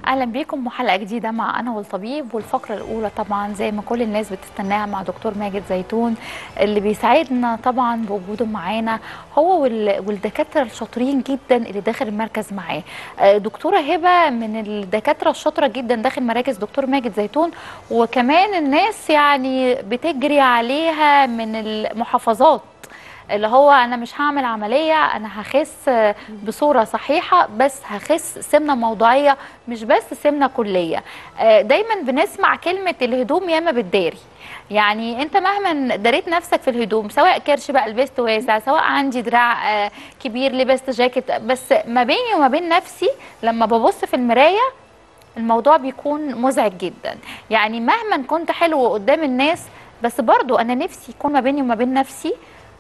اهلا بيكم وحلقه جديده مع انا والطبيب والفقره الاولى طبعا زي ما كل الناس بتستناها مع دكتور ماجد زيتون اللي بيساعدنا طبعا بوجوده معانا هو وال- والدكاتره الشاطرين جدا اللي داخل المركز معاه آه، دكتوره هبه من الدكاتره الشاطره جدا داخل مراكز دكتور ماجد زيتون وكمان الناس يعني بتجري عليها من المحافظات اللي هو انا مش هعمل عمليه انا هخس بصوره صحيحه بس هخس سمنه موضعيه مش بس سمنه كليه آه، دايما بنسمع كلمه الهدوم ياما بتداري يعني انت مهما داريت نفسك في الهدوم سواء كرش بقى لبست واسع سواء عندي دراع آه، كبير لبست جاكيت بس ما بيني وما بين نفسي لما ببص في المرايه الموضوع بيكون مزعج جدا يعني مهما كنت حلو قدام الناس بس برضو انا نفسي يكون ما بيني وما بين نفسي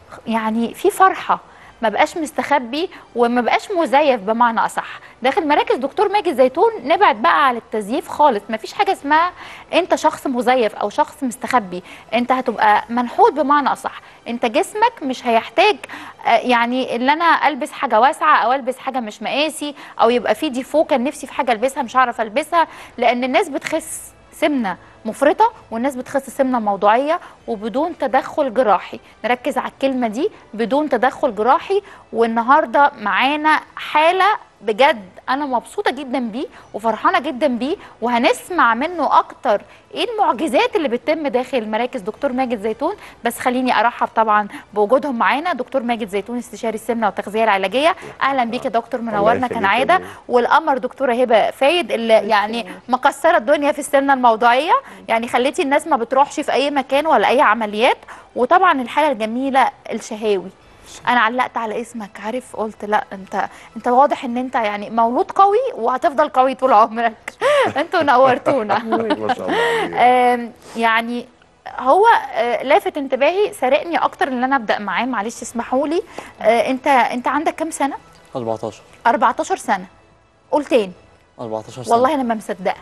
يعني في فرحه ما بقاش مستخبي وما بقاش مزيف بمعنى اصح داخل مراكز دكتور ماجد زيتون نبعد بقى على التزييف خالص ما فيش حاجه اسمها انت شخص مزيف او شخص مستخبي انت هتبقى منحوت بمعنى اصح انت جسمك مش هيحتاج آه، يعني ان انا البس حاجه واسعه او البس حاجه مش مقاسي او يبقى في ديفو كان نفسي في حاجه البسها مش هعرف البسها لان الناس بتخس سمنه مفرطه والناس بتخس سمنه موضوعيه وبدون تدخل جراحي نركز على الكلمه دي بدون تدخل جراحي والنهارده معانا حاله بجد انا مبسوطه جدا بيه وفرحانه جدا بيه وهنسمع منه اكتر ايه المعجزات اللي بتتم داخل مراكز دكتور ماجد زيتون بس خليني ارحب طبعا بوجودهم معانا دكتور ماجد زيتون استشاري السمنه والتغذيه العلاجيه اهلا بيك يا دكتور منورنا يخليك كالعاده يا ميرا. والقمر دكتوره هبه فايد اللي يعني مكسره الدنيا في السمنه الموضوعيه يعني خليتي الناس ما بتروحش في اي مكان ولا اي عمليات وطبعا الحاله الجميله الشهاوي انا علقت على اسمك عارف قلت لا انت انت واضح ان انت يعني مولود قوي وهتفضل قوي طول عمرك انتوا نورتونا ما شاء الله عليك. آم، يعني هو آه، لافت انتباهي سارقني اكتر ان انا ابدا معاه معلش اسمحوا لي آه، انت انت عندك كام سنه 14 14 سنه قول تاني 14 سنة والله انا ما مصدقه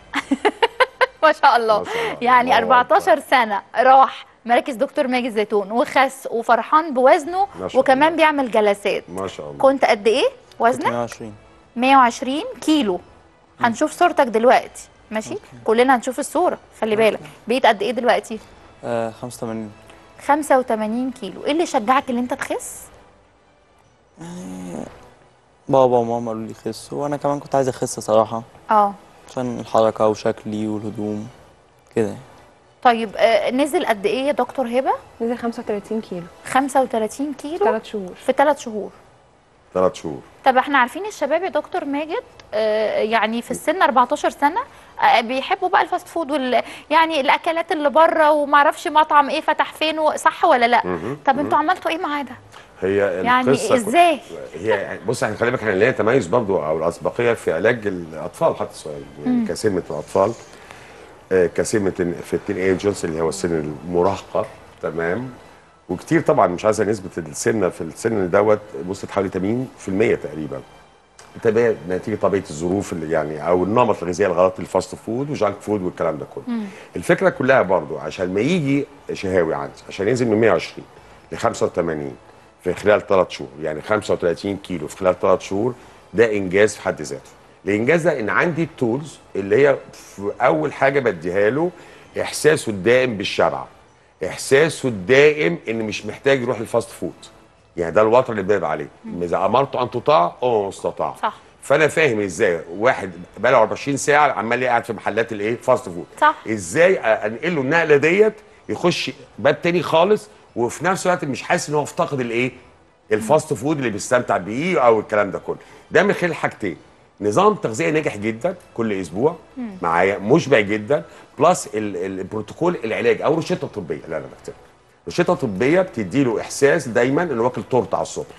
ما شاء الله ما شاء الله. يعني الله 14 سنه راح مراكز دكتور ماجد زيتون وخس وفرحان بوزنه ما شاء وكمان الله. بيعمل جلسات ما شاء الله كنت قد ايه كنت وزنك 120 120 كيلو هنشوف صورتك دلوقتي ماشي كلنا هنشوف الصوره خلي بالك بقيت قد ايه دلوقتي آه 85 85 كيلو ايه اللي شجعك ان انت تخس بابا وماما قالوا لي خس وانا كمان كنت عايز اخس صراحة اه عشان الحركة وشكلي والهدوم كده طيب آه نزل قد ايه يا دكتور هبه نزل 35 كيلو 35 في كيلو ثلاث شهور في 3 شهور ثلاث شهور طب احنا عارفين الشباب يا دكتور ماجد آه يعني في السن 14 سنه آه بيحبوا بقى الفاست فود وال يعني الاكلات اللي بره وما اعرفش مطعم ايه فتح فين و- صح ولا لا مهم. طب انتوا عملتوا ايه معاه ده هي يعني القصه كل- ازاي هي بص احنا خلي بالك احنا لنا تميز برضو او الاسبقيه في علاج الاطفال حتى الصغيرين يعني كسمه الاطفال آه، كسمه ال- في التين ايجنز اللي هو السن المراهقه تمام وكتير طبعا مش عايزه نسبه السمنه في السن دوت وصلت حوالي 80% تقريبا تبقى نتيجه طبيعه الظروف اللي يعني او النمط الغذائي الغلط الفاست فود وجانك فود والكلام ده كله الفكره كلها برضو عشان ما يجي شهاوي عندي عشان ينزل من 120 ل 85 في خلال ثلاث شهور يعني 35 كيلو في خلال ثلاث شهور ده انجاز في حد ذاته الانجاز ده ان عندي التولز اللي هي في اول حاجه بديها له احساسه الدائم بالشبع احساسه الدائم ان مش محتاج يروح الفاست فود يعني ده الوتر اللي بنبقى عليه اذا امرته ان تطاع او استطاع صح. فانا فاهم ازاي واحد بقى له 24 ساعه عمال قاعد في محلات الايه فاست فود صح. ازاي انقل له النقله ديت يخش باب تاني خالص وفي نفس الوقت مش حاسس ان هو افتقد الايه الفاست فود اللي بيستمتع بيه او الكلام ده كله ده من خلال حاجتين نظام تغذيه ناجح جدا كل اسبوع معايا مشبع جدا بلس ال- ال- البروتوكول العلاج او روشته طبيه اللي انا بكتبها روشته طبيه بتدي له احساس دايما انه واكل تورته على الصبح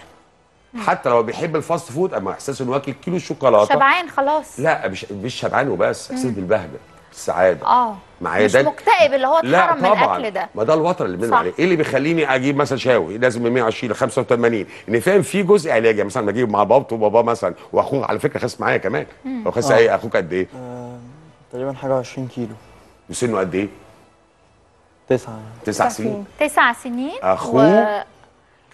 حتى لو بيحب الفاست فود اما احساس انه واكل كيلو شوكولاته شبعان خلاص لا مش مش شبعان وبس احساس بالبهجه السعاده اه معايا مش ده- مكتئب اللي هو لا اتحرم من طبعا الاكل ده ما ده الوتر اللي بنقول صح. عليه ايه اللي بيخليني اجيب مثلا شاوي لازم من 120 ل 85 ان فاهم في جزء علاجي يعني مثلا بجيب مع بابته وباباه مثلا واخوه على فكره خس معايا كمان هو خس آه. ايه اخوك قد ايه آه تقريبا حاجة 20 كيلو وسنه قد ايه تسعة تسع سنين تسع سنين أخوه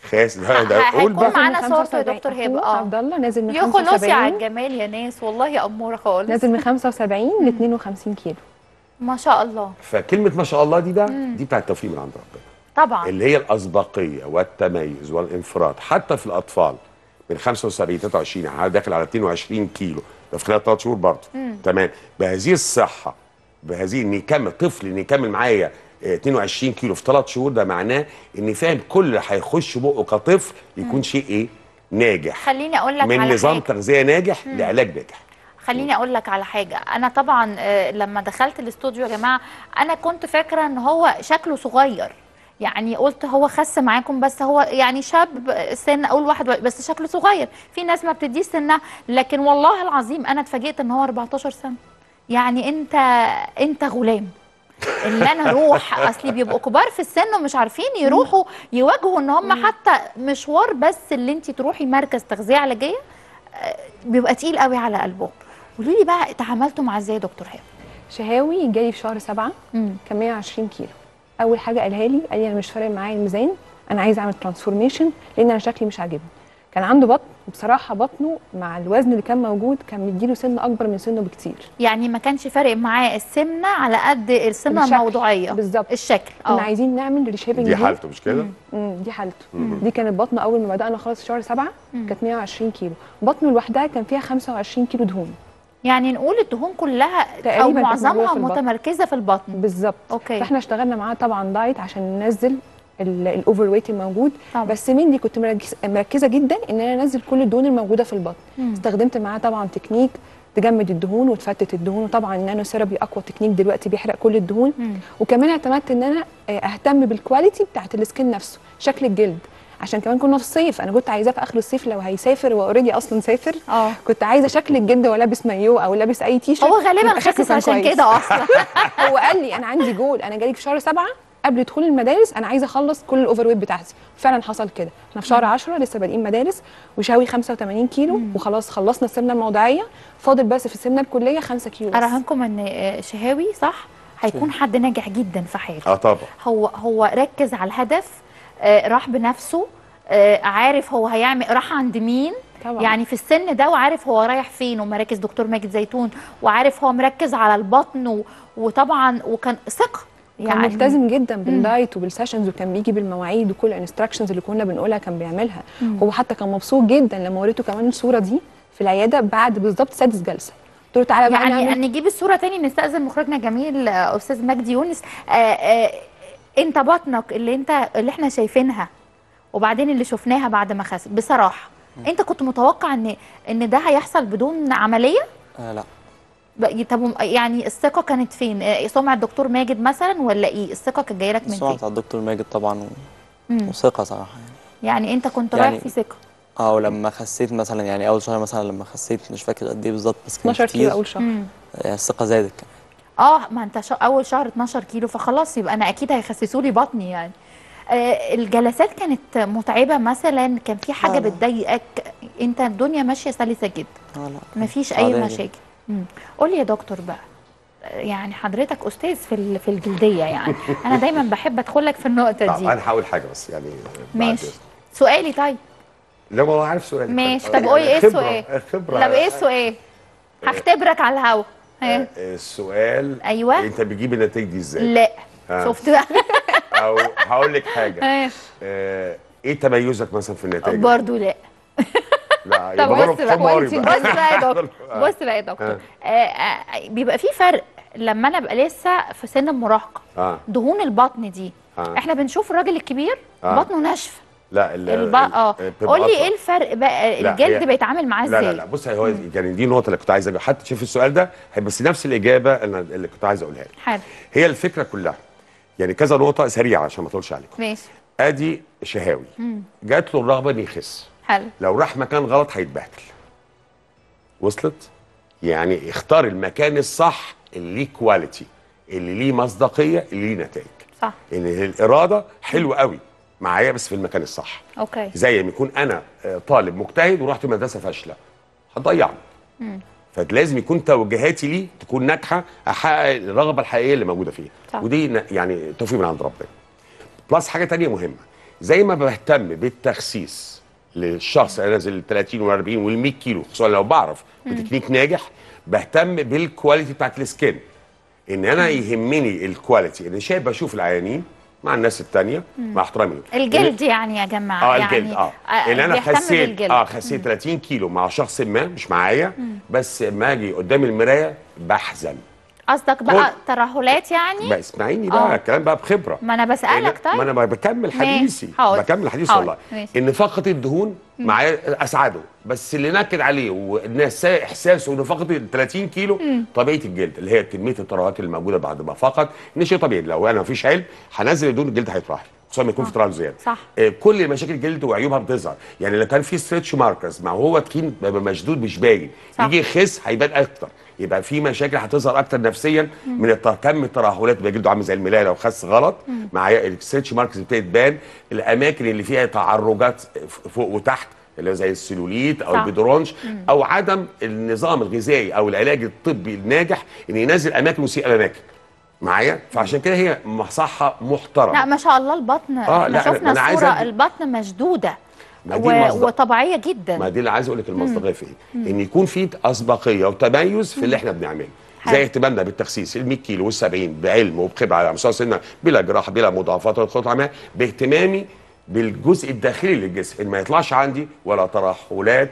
خاس ده, ده ه- قول هيكون بقى معانا نازل من صورته يا 75. دكتور هبه أخوه اه عبد الله نازل من يا خلاصي على 75 الجمال يا ناس والله يا اموره خالص نازل من 75 ل 52 كيلو ما شاء الله فكلمه ما شاء الله دي ده دي بتاعت التوفيق من عند ربنا طبعا اللي هي الاسبقيه والتميز والانفراد حتى في الاطفال من 75 23 يعني داخل على 22 كيلو ده في خلال ثلاث شهور برضه تمام بهذه الصحه بهذه ان يكمل طفل ان يكمل معايا آه، 22 كيلو في ثلاث شهور ده معناه ان فاهم كل اللي هيخش بقه كطفل يكون شيء ايه ناجح خليني اقول لك من على نظام حاجه تغذيه ناجح لعلاج ناجح خليني اقول لك على حاجه انا طبعا آه، لما دخلت الاستوديو يا جماعه انا كنت فاكره ان هو شكله صغير يعني قلت هو خس معاكم بس هو يعني شاب سن اقول واحد و- بس شكله صغير في ناس ما بتديش سنها لكن والله العظيم انا اتفاجئت ان هو 14 سنه يعني انت انت غلام اللي انا اروح اصلي بيبقوا كبار في السن ومش عارفين يروحوا يواجهوا ان هم حتى مشوار بس اللي انت تروحي مركز تغذيه علاجيه آه، بيبقى تقيل قوي على قلبهم قولوا لي بقى اتعاملتوا مع ازاي يا دكتور هبه شهاوي جالي في شهر سبعة كان 120 كيلو اول حاجه قالها لي قال لي انا مش فارق معايا الميزان انا عايز اعمل ترانسفورميشن لان انا شكلي مش عاجبني كان عنده بطن وبصراحه بطنه مع الوزن اللي كان موجود كان مديله سن اكبر من سنه بكتير يعني ما كانش فارق معاه السمنه على قد السمنه الشكل. الموضوعيه بالظبط. الشكل كنا اه عايزين نعمل ريشيبنج دي حالته مش كده؟ امم دي حالته دي كانت بطنه اول ما بدانا خالص في شهر سبعة كانت 120 كيلو بطنه لوحدها كان فيها 25 كيلو دهون يعني نقول الدهون كلها او تقريباً كانت موجودة معظمها في البطن. متمركزه في البطن بالظبط أوكي. فاحنا اشتغلنا معاه طبعا دايت عشان ننزل الاوفر ويت الموجود طبعا. بس مندي كنت مركز مركزه جدا ان انا انزل كل الدهون الموجوده في البطن استخدمت معاه طبعا تكنيك تجمد الدهون وتفتت الدهون وطبعا النانو سيرابي اقوى تكنيك دلوقتي بيحرق كل الدهون وكمان اعتمدت ان انا آه، اهتم بالكواليتي بتاعت السكين نفسه شكل الجلد عشان كمان كنا في الصيف انا كنت عايزاه في اخر الصيف لو هيسافر واوريدي اصلا سافر اه. كنت عايزه شكل الجلد وهو لابس مايو او لابس اي تي شيرت هو غالبا يبقى شكله خاسس كان عشان كويس. كده اصلا هو قال لي انا عندي جول انا جايلك في شهر سبعة قبل دخول المدارس انا عايزه اخلص كل الاوفر ويت بتاعتي فعلا حصل كده احنا في شهر 10 لسه بادئين مدارس وشاوي 85 كيلو وخلاص خلصنا السمنه الموضعيه فاضل بس في السمنه الكليه 5 كيلو بس اراهنكم ان آه، شهاوي صح هيكون حد ناجح جدا في حياته اه طبعا هو هو ركز على الهدف آه، راح بنفسه آه، عارف هو هيعمل راح عند مين طبعا. يعني في السن ده وعارف هو رايح فين ومراكز دكتور ماجد زيتون وعارف هو مركز على البطن و- وطبعا وكان ثقه كان ملتزم جدا بالدايت وبالسيشنز وكان بيجي بالمواعيد وكل الانستراكشنز اللي كنا بنقولها كان بيعملها هو حتى كان مبسوط جدا لما وريته كمان الصوره دي في العياده بعد بالظبط سادس جلسه قلت له تعالى بقى يعني نعمل نجيب الصوره تاني نستاذن مخرجنا جميل آه، استاذ مجدي يونس آه، آه، انت بطنك اللي انت اللي احنا شايفينها وبعدين اللي شفناها بعد ما خست بصراحه انت كنت متوقع ان ان ده هيحصل بدون عمليه آه لا بقى- طب يعني الثقه كانت فين آه، سمعه الدكتور ماجد مثلا ولا ايه الثقه كانت جايه لك من السمعة فين بتاع الدكتور ماجد طبعا و... مم. وثقة صراحة يعني يعني انت كنت يعني- رايح في ثقه اه ولما خسيت مثلا يعني أول شهر مثلا لما خسيت مش فاكر قد إيه بالظبط بس كان 12 كيلو كتير اول شهر مم. آه، الثقة زادت كمان اه ما انت شا... اول شهر 12 كيلو فخلاص يبقى انا اكيد هيخسسوا لي بطني يعني آه الجلسات كانت متعبه مثلا كان في حاجه لا، لا. بتضايقك انت الدنيا ماشيه سلسه جدا اه لا مفيش عادية اي جدا. مشاكل مم. قول لي يا دكتور بقى آه، يعني حضرتك استاذ في ال- في الجلديه يعني انا دايما بحب ادخل لك في النقطه طب دي انا هقول حاجه بس يعني بعد ماشي إذنك. سؤالي طيب لا ما هو عارف سؤالي ماشي يعني طب قولي ايه خبرة- السؤال خبره طب ايه السؤال هختبرك على الهوا ها آه، السؤال أيوة. انت بتجيب النتائج دي ازاي؟ لا آه. شفت بقى او هقول لك حاجه ها. آه، ايه تميزك مثلا في النتائج؟ برضه لا لا طب يبقى بص ضرب بقى حماري بص بقى. بقى يا دكتور بص بقى يا دكتور آه، آه، بيبقى في فرق لما انا ابقى لسه في سن المراهقه اه دهون البطن دي آه. احنا بنشوف الراجل الكبير آه. بطنه ناشفه لا ال- الب... ال- اه بتبقى قول لي أطول. ايه الفرق بقى لا، الجلد هي- بيتعامل معاه لا ازاي لا لا بص هو يعني دي النقطه اللي كنت عايز أجي. حتى شوف السؤال ده بس نفس الاجابه اللي اللي كنت عايز اقولها لك حلو هي الفكره كلها يعني كذا نقطه سريعه عشان ما اطولش عليكم ماشي ادي شهاوي جات له الرغبه ان يخس حلو لو راح مكان غلط هيتبهدل وصلت يعني اختار المكان الصح اللي ليه كواليتي اللي ليه مصداقيه اللي ليه نتائج صح ان الاراده حلوه قوي معايا بس في المكان الصح اوكي زي ما يكون انا آه، طالب مجتهد ورحت مدرسه فاشله هتضيعني فلازم يكون توجهاتي ليه تكون ناجحه احقق الرغبه الحقيقيه اللي موجوده فيها صح. ودي ن- يعني توفيق من عند ربنا بلس حاجه تانية مهمه زي ما بهتم بالتخسيس للشخص اللي نازل 30 و40 وال100 كيلو خصوصا لو بعرف بتكنيك ناجح بهتم بالكواليتي بتاعت السكين ان انا يهمني الكواليتي ان شايف بشوف العيانين مع الناس التانية مع احترامي الجلد يعني يا جماعه اه يعني الجلد اه ان انا بيهتم خسيت بالجلد. اه خسيت 30 كيلو مع شخص ما مش معايا بس ما اجي قدام المرايه بحزن قصدك بقى كل- ترهلات يعني بقى اسمعيني بقى آه. الكلام بقى بخبره ما انا بسالك إن- طيب ما انا بكمل حديثي حاضر. بكمل حديثي حاضر. والله ماشي. ان فقط الدهون معايا اسعده بس اللي نكد عليه والناس ساء احساسه انه فقط ال 30 كيلو طبيعه الجلد اللي هي كميه الترهلات اللي موجوده بعد ما فقط ان شيء طبيعي لو انا مفيش علم هنزل الدهون الجلد هيتراح خصوصا لما يكون في ترهل زياده صح. آه، كل مشاكل الجلد وعيوبها بتظهر يعني لو كان في ستريتش ماركرز ما هو تخين بيبقى مشدود مش باين صح. يجي يخس هيبان اكتر يبقى في مشاكل هتظهر اكتر نفسيا من الت- كم الترهلات بيبقى جلده عامل زي الملايه لو خس غلط معايا الستريتش ماركس بتبتدي تبان الاماكن اللي فيها تعرجات ف- فوق وتحت اللي هو زي السلوليت او صح. البيدرونج او عدم النظام الغذائي او العلاج الطبي الناجح ان ينزل اماكن ويسيء اماكن معايا فعشان كده هي مصحه محترمه لا ما شاء الله البطن آه، احنا لا، شفنا أنا عايز الصوره أدي- البطن مشدوده ما دي و... المصدر. وطبيعيه جدا ما دي اللي عايز اقول لك المصداقيه في ايه؟ ان يكون في اسبقيه وتميز في اللي احنا بنعمله حلو. زي اهتمامنا بالتخسيس ال 100 كيلو وال 70 بعلم وبخبره على مستوى سنه بلا جراحه بلا مضاعفات ولا خطوط عمليه باهتمامي بالجزء الداخلي للجسم ان ما يطلعش عندي ولا ترهلات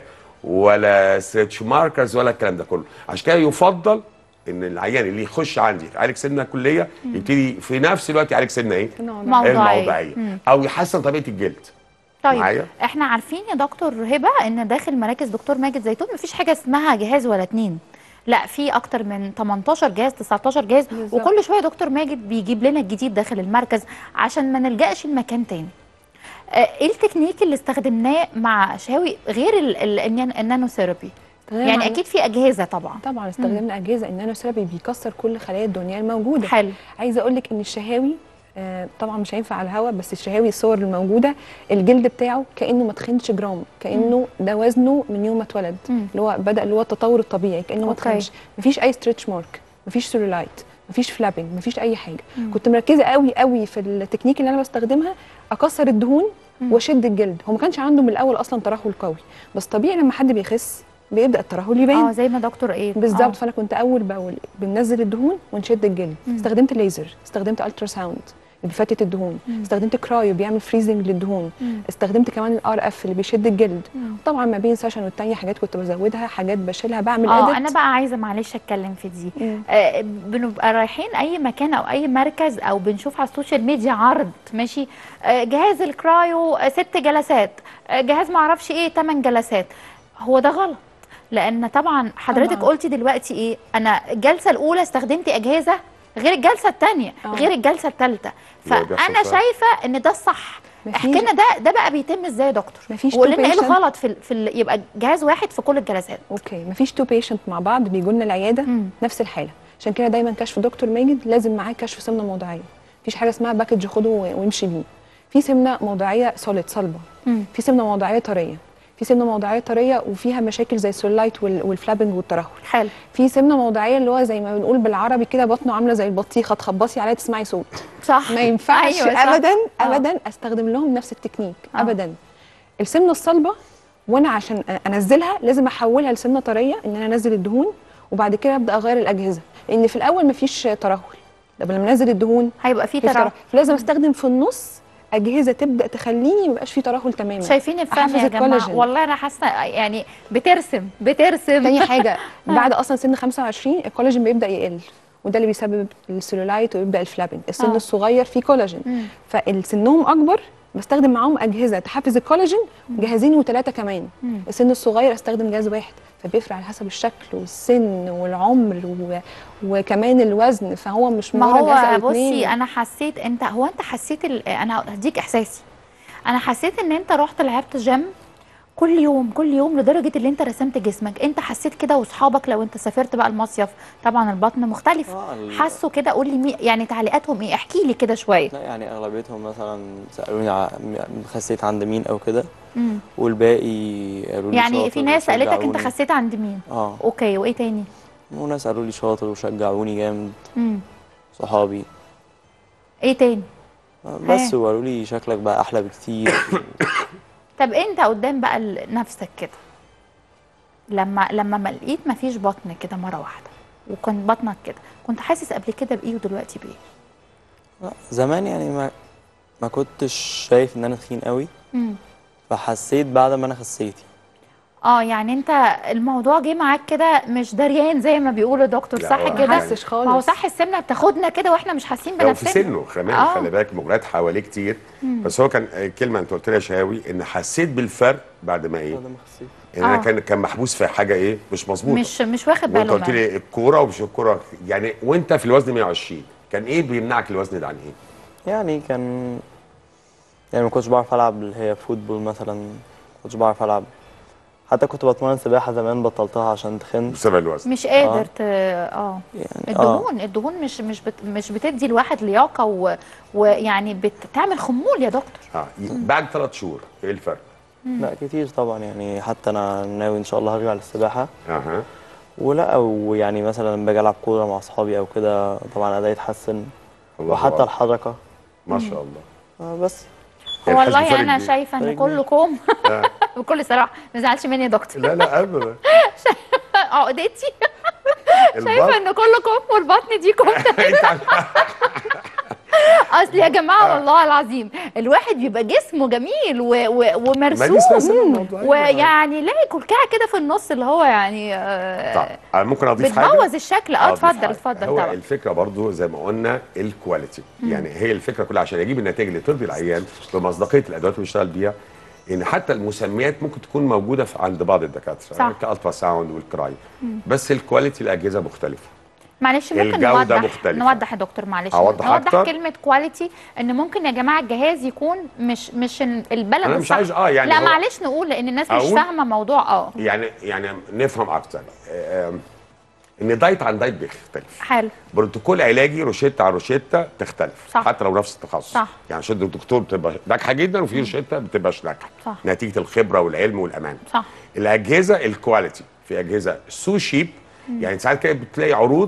ولا ستريتش ماركرز ولا الكلام ده كله عشان كده يفضل ان العيان اللي يخش عندي يعالج سنه كليه يبتدي في نفس الوقت يعالج سنه ايه؟ موضوعية. الموضعيه او يحسن طبيعه الجلد طيب معايا؟ احنا عارفين يا دكتور هبه ان داخل مراكز دكتور ماجد زيتون مفيش حاجه اسمها جهاز ولا اتنين لا في اكتر من 18 جهاز 19 جهاز بالظبط. وكل شويه دكتور ماجد بيجيب لنا الجديد داخل المركز عشان ما نلجاش لمكان تاني آه، ايه التكنيك اللي استخدمناه مع شاوي غير ال- ال- النان- النانو ثيرابي تمام يعني على- اكيد في اجهزه طبعا طبعا استخدمنا اجهزه النانو ثيرابي بيكسر كل خلايا الدنيا الموجوده حلو عايزه اقول لك ان الشهاوي آه، طبعا مش هينفع على الهواء بس الشهاوي الصور الموجوده الجلد بتاعه كانه ما تخنش جرام كانه ده وزنه من يوم ما اتولد مم. اللي هو بدا اللي هو التطور الطبيعي كانه ما أوكي. تخنش مفيش اي ستريتش مارك مفيش سيلولايت مفيش فلابنج مفيش اي حاجه كنت مركزه قوي قوي في التكنيك اللي انا بستخدمها اكسر الدهون واشد الجلد هو ما كانش عنده من الاول اصلا ترهل قوي بس طبيعي لما حد بيخس بيبدا الترهل يبان اه زي ما دكتور ايه بالظبط فانا كنت اول باول بننزل الدهون ونشد الجلد استخدمت ليزر استخدمت الترا ساوند اللي بيفتت الدهون استخدمت كرايو بيعمل فريزنج للدهون استخدمت كمان الار اف اللي بيشد الجلد طبعا ما بين سيشن والتانيه حاجات كنت بزودها حاجات بشيلها بعمل اه edit. انا بقى عايزه معلش اتكلم في دي مم. آه بنبقى رايحين اي مكان او اي مركز او بنشوف على السوشيال ميديا عرض ماشي آه جهاز الكرايو آه ست جلسات آه جهاز معرفش ايه تمن جلسات هو ده غلط لان طبعا حضرتك طبعاً. قلتي دلوقتي ايه انا الجلسه الاولى استخدمتي اجهزه غير الجلسه الثانيه آه. غير الجلسه الثالثه ده بيحصل فانا فعلاً. شايفه ان ده الصح مفيش- احكي لنا ده ده بقى بيتم ازاي يا دكتور مفيش وقول two لنا ايه patient. الغلط في ال- في ال- يبقى جهاز واحد في كل الجلسات اوكي مفيش تو بيشنت مع بعض بيجوا لنا العياده مم. نفس الحاله عشان كده دايما كشف دكتور ماجد لازم معاه كشف سمنه موضعيه مفيش حاجه اسمها باكج خده و- وامشي بيه في سمنه موضعيه سوليد صلبه مم. في سمنه موضعيه طريه في سمنه موضعيه طريه وفيها مشاكل زي السولايت وال- والفلابنج والترهل حلو في سمنه موضعيه اللي هو زي ما بنقول بالعربي كده بطنه عامله زي البطيخه تخبصي عليها تسمعي صوت صح ما ينفعش أيوة صح. ابدا آه. ابدا استخدم لهم نفس التكنيك آه. ابدا السمنه الصلبه وانا عشان انزلها لازم احولها لسمنه طريه ان انا انزل الدهون وبعد كده ابدا اغير الاجهزه لان في الاول مفيش ترهل طب لما انزل الدهون هيبقى في في ترهل ترهل فلازم استخدم في النص اجهزه تبدا تخليني ميبقاش في ترهل تماما شايفين الفن أحفز يا جماعه الكولاجين. والله انا حاسه يعني بترسم بترسم تاني حاجه بعد اصلا سن 25 الكولاجين بيبدا يقل وده اللي بيسبب السيلولايت ويبدا الفلابنج السن آه. الصغير فيه كولاجين مم. فالسنهم اكبر بستخدم معاهم اجهزه تحفز الكولاجين جهازين وثلاثه كمان مم. السن الصغير استخدم جهاز واحد فبيفرق على حسب الشكل والسن والعمر و... وكمان الوزن فهو مش ما مجرد جهاز هو أو بصي اتنين. انا حسيت انت هو انت حسيت ال... انا هديك احساسي انا حسيت ان انت رحت لعبت جيم كل يوم كل يوم لدرجه اللي انت رسمت جسمك انت حسيت كده واصحابك لو انت سافرت بقى المصيف طبعا البطن مختلف آه، ال- حسوا كده قول لي مي... يعني تعليقاتهم ايه احكي لي كده شويه لا يعني اغلبيتهم مثلا سالوني ع- م- خسيت عند مين او كده مم. والباقي قالوا لي يعني شاطر في ناس قالتك انت وشجعوني. خسيت عند مين اه اوكي وايه تاني وناس قالوا لي شاطر وشجعوني جامد مم. صحابي ايه تاني بس ها. وقالوا لي شكلك بقى احلى بكتير طب انت قدام بقى ال- نفسك كده لما لما ما لقيت ما فيش بطن كده مره واحده وكان بطنك كده كنت حاسس قبل كده بايه ودلوقتي بايه لا، زمان يعني ما ما كنتش شايف ان انا تخين قوي مم. فحسيت بعد ما انا خسيت اه يعني انت الموضوع جه معاك كده مش دريان زي ما بيقولوا دكتور لا، صح هو كده ما حسش ما هو خالص صح السمنه بتاخدنا كده واحنا مش حاسين لو في بنفسنا سنه كمان آه. خلي بالك مجريات حواليه كتير بس هو كان آه، كلمه انت قلت لها يا شهاوي ان حسيت بالفرق بعد ما ايه بعد ما خسيت ان انا آه. كان كان محبوس في حاجه ايه مش مظبوطه مش مش واخد وانت باله قلت منها. لي الكوره ومش الكوره يعني وانت في الوزن 120 كان ايه بيمنعك الوزن ده عن ايه؟ يعني كان يعني ما كنتش بعرف العب اللي هي فوتبول مثلا ما كنتش بعرف العب حتى كنت بتمرن سباحه زمان بطلتها عشان تخنت بسبب الوزن مش قادر ت... اه يعني اه الدهون الدهون مش مش بت... مش بتدي الواحد لياقه و... ويعني بتعمل خمول يا دكتور اه بعد ثلاث شهور ايه الفرق؟ لا كتير طبعا يعني حتى انا ناوي ان شاء الله هرجع للسباحه اها ولا ويعني مثلا لما باجي العب كوره مع اصحابي او كده طبعا ادائي يتحسن الله وحتى أكبر. الحركه ما شاء الله آه بس يعني حاسس والله بفرق انا كبير. شايفه ان فرق كبير. كلكم آه. بكل صراحه ما تزعلش مني يا دكتور لا لا ابدا عقدتي شايفه البطن ان كلكم والبطن دي كفته اصل يا جماعه والله العظيم الواحد بيبقى جسمه جميل و... و... ما دي ومرسوم اسمها الموضوع. ويعني لاقي كلكعه كده في النص اللي هو يعني آه، طب أنا ممكن اضيف حاجه بتبوظ الشكل اه أضيف اتفضل حاجة. اتفضل هو طبعا الفكره برضو زي ما قلنا الكواليتي يعني هي الفكره كلها عشان اجيب النتائج اللي ترضي العيان بمصداقيه الادوات اللي بيشتغل بيها ان حتى المسميات ممكن تكون موجوده في عند بعض الدكاتره صح. كالترا ساوند والكراي بس الكواليتي الاجهزه مختلفه معلش ممكن الجودة نوضح مختلفة. نوضح يا دكتور معلش أوضح نوضح أكتر؟ كلمه كواليتي ان ممكن يا جماعه الجهاز يكون مش مش البلد أنا مش الصح. عايز- آه يعني لا هو- معلش نقول لان الناس مش أقول؟ فاهمه موضوع اه يعني يعني نفهم اكتر آم، ان دايت عن دايت بيختلف حلو بروتوكول علاجي روشيتا عن روشيتا تختلف صح. حتى لو نفس التخصص صح. يعني روشيتا الدكتور بتبقى ناجحه جدا وفي روشيتا بتبقاش ناجحه صح. نتيجه الخبره والعلم والامان صح الاجهزه الكواليتي في اجهزه سو شيب يعني ساعات كده بتلاقي عروض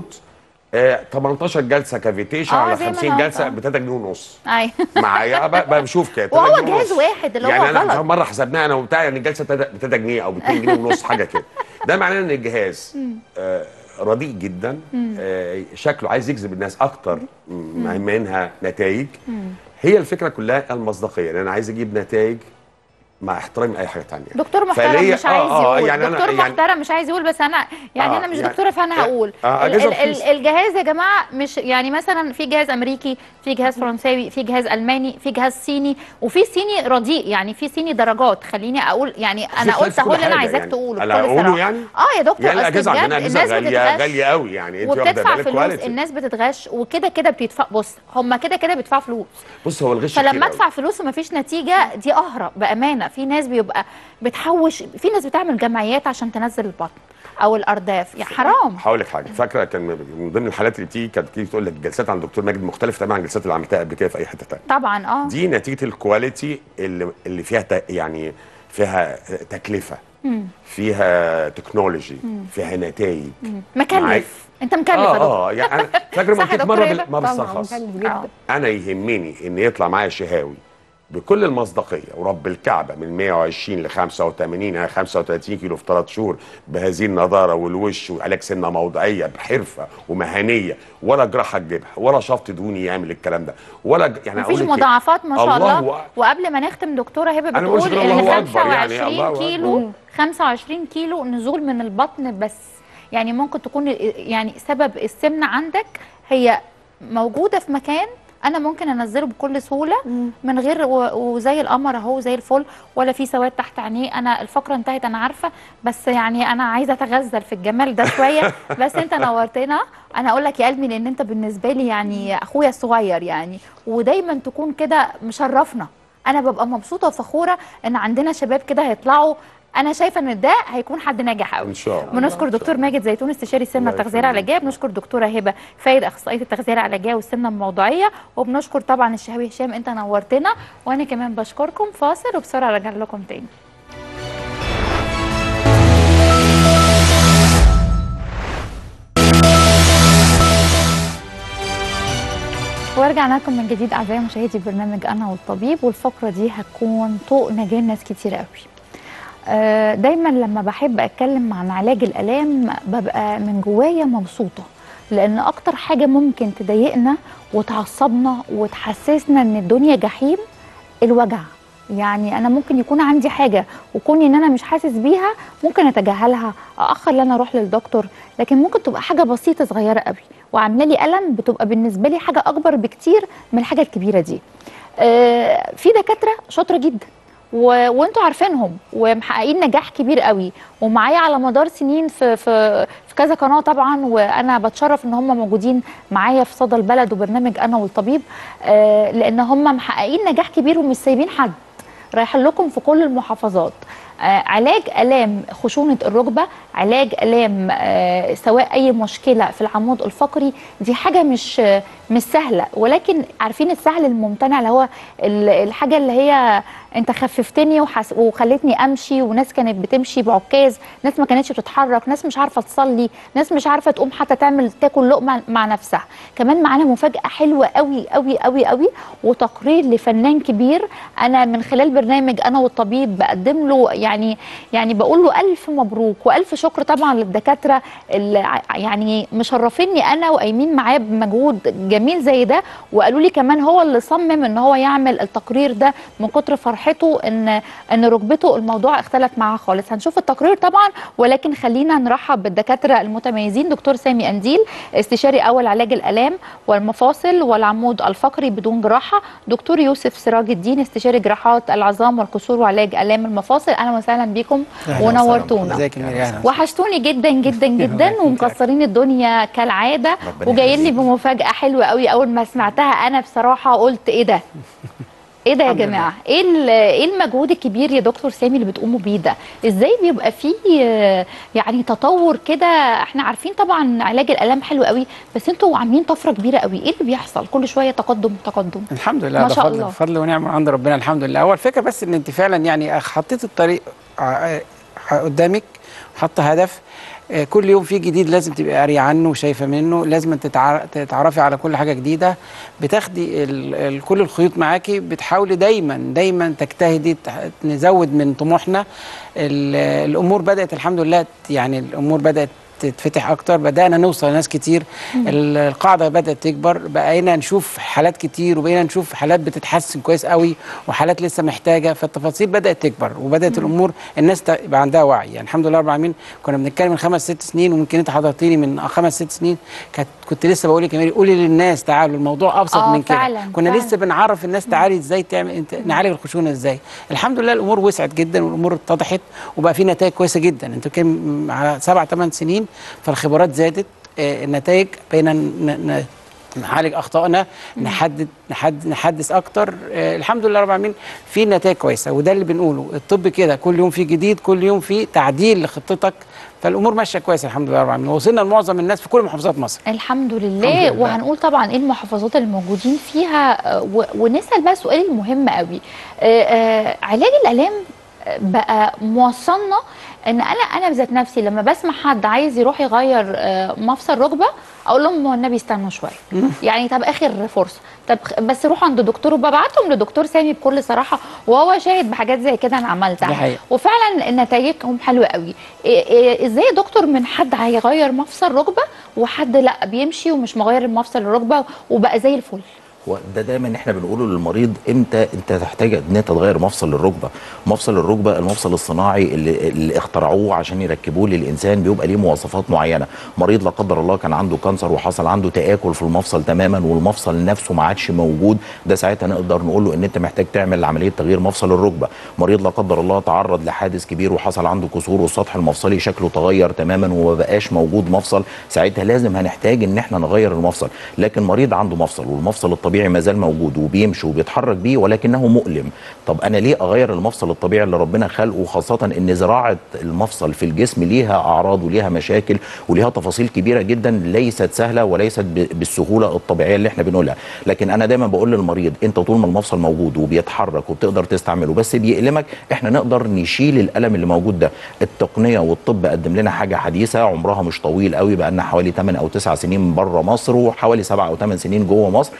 آه 18 جلسه كافيتيشن آه، على زي ما أنا 50 قلت، جلسه آه. ب 3 جنيه ونص ايوه معايا بقى, بقى بشوف كده وهو 3 جنيه جهاز ونص. واحد اللي هو يعني انا غلط. مره حسبناها انا وبتاع يعني الجلسه ب 3 جنيه او ب 2 جنيه ونص حاجه كده ده معناه ان الجهاز آه رديء جدا آه شكله عايز يجذب الناس اكتر م- منها نتائج هي الفكره كلها المصداقيه لان انا عايز اجيب نتائج مع احترامي اي حاجه ثانيه دكتور محترم مش عايز يقول دكتور محترم مش عايز يقول بس انا يعني آه، انا مش يعني- دكتوره فانا هقول آه، ال- أجهزة ال- ال- رخيصة. الجهاز يا جماعه مش يعني مثلا في جهاز امريكي في جهاز فرنساوي في جهاز الماني في جهاز صيني وفي صيني رديء يعني في صيني درجات خليني اقول يعني انا خلاف قلت في اهو كل اللي انا حاجة عايزاك يعني. تقوله أنا بكل أقوله صراحه يعني؟ اه يا دكتور يعني أصل الاجهزه بجد عندنا اجهزه الناس غاليه بتتغش غاليه قوي يعني انت واخده وبتدفع بالك فلوس كواليتي الناس بتتغش وكده كده بتدفع بص هم كده كده بيدفعوا فلوس بص هو الغش كتير فلما قوي. ادفع فلوس ومفيش نتيجه دي اهرب بامانه في ناس بيبقى بتحوش في ناس بتعمل جمعيات عشان تنزل البطن او الارداف يعني حرام هقول لك حاجه فاكره كان من ضمن الحالات اللي بتيجي كانت تيجي تقول لك الجلسات عند الدكتور ماجد مختلفه تماما عن الجلسات اللي عملتها قبل كده في اي حته ثانيه طبعا اه دي نتيجه الكواليتي اللي اللي فيها ت- يعني فيها تكلفه فيها تكنولوجي فيها نتائج معاك. مكلف انت مكلف يا اه دكتور اه يعني انا فاكر صح ما يا قلت مره دكتور بال- هبة؟ ما طبعا بالصخص مكلف جدا انا يهمني ان يطلع معايا شهاوي بكل المصداقيه ورب الكعبه من 120 ل 85 يعني 35 كيلو في ثلاث شهور بهذه النضاره والوش وعلاج سنه موضعيه بحرفه ومهنيه ولا جراحه تجيبها ولا شفط دهوني يعمل الكلام ده ولا ج- يعني مفيش أقول لك إيه؟ مضاعفات ما شاء الله الله أكبر. وقبل ما نختم دكتوره هبه أنا بقولش بتقول غير ان الله أكبر يعني، 25 الله أكبر. كيلو 25 كيلو نزول من البطن بس يعني ممكن تكون يعني سبب السمنه عندك هي موجوده في مكان انا ممكن انزله بكل سهوله من غير و- وزي القمر اهو زي الفل ولا في سواد تحت عينيه انا الفقره انتهت انا عارفه بس يعني انا عايزه اتغزل في الجمال ده شويه بس انت نورتنا انا اقول لك يا قلبي لان انت بالنسبه لي يعني اخويا الصغير يعني ودايما تكون كده مشرفنا انا ببقى مبسوطه وفخوره ان عندنا شباب كده هيطلعوا انا شايفه ان ده هيكون حد ناجح قوي ان شاء الله بنشكر دكتور ماجد زيتون استشاري السمنه الله التغذيه يخليك. العلاجيه بنشكر دكتوره هبه فايد اخصائيه التغذيه العلاجيه والسمنه الموضوعيه وبنشكر طبعا الشهاوي هشام انت نورتنا وانا كمان بشكركم فاصل وبسرعه راجع لكم تاني ورجعنا لكم من جديد اعزائي مشاهدي برنامج انا والطبيب والفقره دي هتكون طوق نجاه ناس كتير قوي آه، دايما لما بحب اتكلم عن علاج الالام ببقى من جوايا مبسوطه لان اكتر حاجه ممكن تضايقنا وتعصبنا وتحسسنا ان الدنيا جحيم الوجع يعني انا ممكن يكون عندي حاجه وكوني ان انا مش حاسس بيها ممكن اتجاهلها اخر ان انا اروح للدكتور لكن ممكن تبقى حاجه بسيطه صغيره قوي وعامله لي الم بتبقى بالنسبه لي حاجه اكبر بكتير من الحاجه الكبيره دي آه، في دكاتره شاطره جدا و... وانتوا عارفينهم ومحققين نجاح كبير قوي ومعايا على مدار سنين في في في كذا قناه طبعا وانا بتشرف ان هم موجودين معايا في صدى البلد وبرنامج انا والطبيب آه لان هم محققين نجاح كبير ومش سايبين حد رايح لكم في كل المحافظات آه علاج الام خشونه الركبه علاج الام آه سواء اي مشكله في العمود الفقري دي حاجه مش آه مش سهله ولكن عارفين السهل الممتنع اللي هو ال- الحاجه اللي هي انت خففتني وحس وخلتني امشي وناس كانت بتمشي بعكاز ناس ما كانتش بتتحرك ناس مش عارفه تصلي ناس مش عارفه تقوم حتى تعمل تاكل لقمه مع نفسها كمان معانا مفاجاه حلوه قوي قوي قوي قوي وتقرير لفنان كبير انا من خلال برنامج انا والطبيب بقدم له يعني يعني بقول له الف مبروك والف شكر طبعا للدكاتره اللي ع- يعني مشرفيني انا وقايمين معاه بمجهود جميل زي ده وقالوا لي كمان هو اللي صمم ان هو يعمل التقرير ده من كتر فرحته ان ان ركبته الموضوع اختلف معاه خالص هنشوف التقرير طبعا ولكن خلينا نرحب بالدكاتره المتميزين دكتور سامي انديل استشاري اول علاج الالام والمفاصل والعمود الفقري بدون جراحه دكتور يوسف سراج الدين استشاري جراحات العظام والكسور وعلاج الام المفاصل اهلا وسهلا بكم أهلا ونورتونا ازيك يا ميري اهلا وحشتوني جدا جدا جدا يخليك. ومكسرين الدنيا كالعاده ربنا وجايين لي يخليك. بمفاجاه حلوه قوي اول ما سمعتها انا بصراحه قلت ايه ده ايه ده يا الحمد جماعه ايه ال- ايه المجهود الكبير يا دكتور سامي اللي بتقوموا بيه ده ازاي بيبقى فيه آه، يعني تطور كده احنا عارفين طبعا علاج الالام حلو قوي بس انتوا عاملين طفره كبيره قوي ايه اللي بيحصل كل شويه تقدم تقدم الحمد لله ما ده شاء فضل الله. فضل ونعمه عند ربنا الحمد لله هو الفكره بس ان انت فعلا يعني حطيت الطريق ع- ع- قدامك حط هدف آه، كل يوم في جديد لازم تبقى قاريه عنه وشايفه منه لازم تتع- تتعرفي على كل حاجه جديده بتاخدي ال- ال- كل الخيوط معاكي بتحاولي دايما دايما تجتهدي تح- نزود من طموحنا ال- الامور بدات الحمد لله ت- يعني الامور بدات تتفتح اكتر بدانا نوصل لناس كتير ال- القاعده بدات تكبر بقينا نشوف حالات كتير وبقينا نشوف حالات بتتحسن كويس قوي وحالات لسه محتاجه فالتفاصيل بدات تكبر وبدات الامور الناس ت- يبقى عندها وعي يعني الحمد لله رب العالمين كنا بنتكلم من خمس ست سنين وممكن انت حضرتيني من خمس ست سنين كانت كنت لسه بقول لك يا ميري قولي للناس تعالوا الموضوع ابسط آه، من كده فعلاً، كنا فعلاً. لسه بنعرف الناس تعالي ازاي تعمل انت نعالج الخشونه ازاي الحمد لله الامور وسعت جدا والامور اتضحت وبقى في نتائج كويسه جدا انت كان على سبع ثمان سنين فالخبرات زادت آه، النتائج بقينا ن- ن- نعالج اخطائنا نحدد نحد نحدث اكتر آه الحمد لله رب العالمين في نتائج كويسه وده اللي بنقوله الطب كده كل يوم في جديد كل يوم في تعديل لخطتك فالامور ماشيه كويس الحمد لله رب العالمين وصلنا لمعظم الناس في كل محافظات مصر الحمد لله, الحمد لله. وهنقول طبعا ايه المحافظات اللي موجودين فيها آه، و- ونسال بقى سؤال مهم قوي آه، آه، علاج الالام آه، بقى موصلنا ان انا انا بذات نفسي لما بسمع حد عايز يروح يغير آه، مفصل ركبه اقول لهم هو النبي استنوا شويه يعني طب اخر فرصه طب خ- بس روحوا عند دكتور وببعتهم لدكتور سامي بكل صراحه وهو شاهد بحاجات زي كده انا عملتها دي حقيقة. وفعلا نتائجهم حلوه قوي إيه إيه ازاي يا دكتور من حد هيغير مفصل ركبه وحد لا بيمشي ومش مغير المفصل الركبه وبقى زي الفل هو ده دايما احنا بنقوله للمريض امتى انت تحتاج ان انت تغير مفصل الركبه مفصل الركبه المفصل الصناعي اللي, اللي اخترعوه عشان يركبوه للانسان بيبقى ليه مواصفات معينه مريض لا قدر الله كان عنده كانسر وحصل عنده تاكل في المفصل تماما والمفصل نفسه ما عادش موجود ده ساعتها نقدر نقول له ان انت محتاج تعمل عمليه تغيير مفصل الركبه مريض لا قدر الله تعرض لحادث كبير وحصل عنده كسور والسطح المفصلي شكله تغير تماما وما بقاش موجود مفصل ساعتها لازم هنحتاج ان احنا نغير المفصل لكن مريض عنده مفصل والمفصل الطبيعي ما زال موجود وبيمشي وبيتحرك بيه ولكنه مؤلم طب انا ليه اغير المفصل الطبيعي اللي ربنا خلقه خاصه ان زراعه المفصل في الجسم ليها اعراض وليها مشاكل وليها تفاصيل كبيره جدا ليست سهله وليست ب- بالسهوله الطبيعيه اللي احنا بنقولها لكن انا دايما بقول للمريض انت طول ما المفصل موجود وبيتحرك وبتقدر تستعمله بس بيألمك احنا نقدر نشيل الالم اللي موجود ده التقنيه والطب قدم لنا حاجه حديثه عمرها مش طويل قوي بقى لنا حوالي 8 او 9 سنين بره مصر وحوالي 7 او 8 سنين جوه مصر ما شاء الله.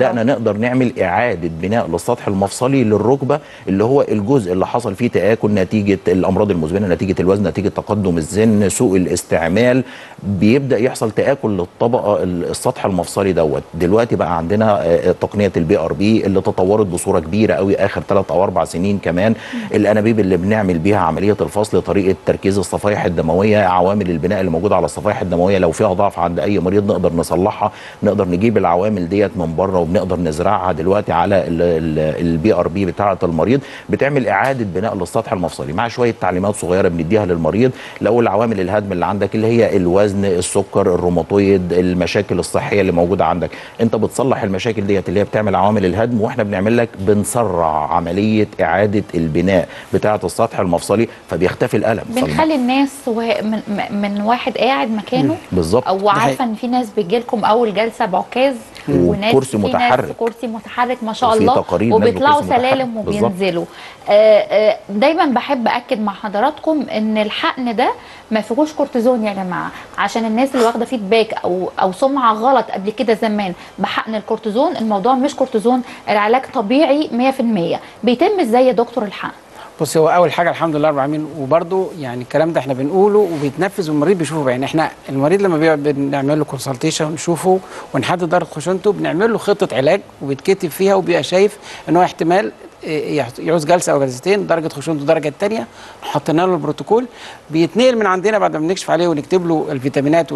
بدانا نقدر نعمل اعاده بناء للسطح المفصلي للركبه اللي هو الجزء اللي حصل فيه تاكل نتيجه الامراض المزمنه نتيجه الوزن نتيجه تقدم السن سوء الاستعمال بيبدا يحصل تاكل للطبقه السطح المفصلي دوت دلوقتي بقى عندنا آه، تقنيه البي ار بي اللي تطورت بصوره كبيره قوي اخر ثلاث او اربع سنين كمان الانابيب اللي بنعمل بيها عمليه الفصل طريقه تركيز الصفائح الدمويه عوامل البناء اللي موجوده على الصفائح الدمويه لو فيها ضعف عند اي مريض نقدر نصلحها نقدر نجيب العوامل ديت من بره وبنقدر نزرعها دلوقتي على البي ار بي بتاعه المريض بتعمل اعاده بناء للسطح المفصلي مع شويه تعليمات صغيره بنديها للمريض لو العوامل الهدم اللي عندك اللي هي الوزن السكر الروماتويد المشاكل الصحيه اللي موجوده عندك انت بتصلح المشاكل ديت اللي هي بتعمل عوامل الهدم واحنا بنعمل لك بنسرع عمليه اعاده البناء بتاعه السطح المفصلي فبيختفي الالم بنخلي الناس وه- من, من واحد قاعد مكانه بالظبط او عارفه ان في ناس بتجي لكم اول جلسه بعكاز وناس وكرسي في متحرك. ناس كرسي متحرك ما شاء وفي الله تقارير ناس وبيطلعوا بكرسي متحرك. سلالم بالظبط. وبينزلوا آه آه دايما بحب اكد مع حضراتكم ان الحقن ده ما فيهوش كورتيزون يا جماعه عشان الناس اللي واخده فيدباك او او سمعه غلط قبل كده زمان بحقن الكورتيزون الموضوع مش كورتيزون العلاج طبيعي 100% بيتم ازاي يا دكتور الحقن بص هو اول حاجه الحمد لله رب العالمين وبرده يعني الكلام ده احنا بنقوله وبيتنفذ والمريض بيشوفه بعينه احنا المريض لما بيقعد بنعمل له كونسلتيشن ونشوفه ونحدد درجه خشونته بنعمل له خطه علاج وبيتكتب فيها وبيبقى شايف ان هو احتمال إيه، يعوز جلسه او جلستين درجه خشونته الدرجه الثانيه حطينا له البروتوكول بيتنقل من عندنا بعد ما بنكشف عليه ونكتب له الفيتامينات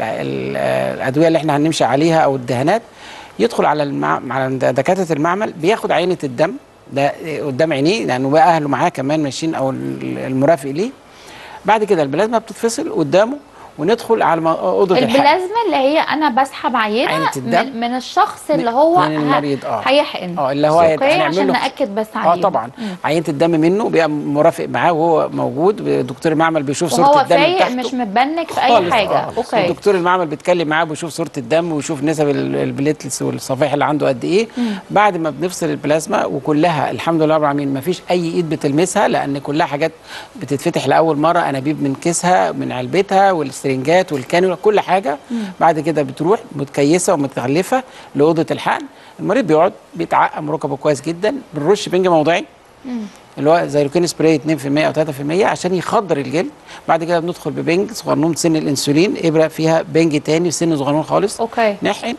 والادويه اللي احنا هنمشي عليها او الدهانات يدخل على المع... على دكاتره المعمل بياخد عينه الدم ده قدام عينيه لانه بقى اهله معاه كمان ماشيين او المرافق ليه بعد كده البلازما بتتفصل قدامه وندخل على ما- اوضه الحقن البلازما اللي هي انا بسحب عينه عينة الدم. من, من الشخص اللي هو من المريض، آه. هيحقن اه اللي هو اوكي هنعمل عشان له- ناكد بس اه عليه طبعا عينه الدم منه بيبقى مرافق معاه وهو موجود دكتور المعمل بيشوف صوره وهو الدم فايق بتاعته مش متبنك في اي خالص، حاجه آه. اوكي دكتور المعمل بيتكلم معاه بيشوف صوره الدم ويشوف نسب ال- البليتلس والصفائح اللي عنده قد ايه بعد ما بنفصل البلازما وكلها الحمد لله رب العالمين ما فيش اي ايد بتلمسها لان كلها حاجات بتتفتح لاول مره انابيب من كيسها من علبتها والسرنجات والكانولا كل حاجه بعد كده بتروح متكيسه ومتغلفه لاوضه الحقن المريض بيقعد بيتعقم ركبه كويس جدا بنرش بنج موضعي اللي هو زيروكين سبراي 2% او 3% عشان يخدر الجلد بعد كده بندخل ببنج صغنون سن الانسولين ابره فيها بنج تاني سن صغنون خالص اوكي نحقن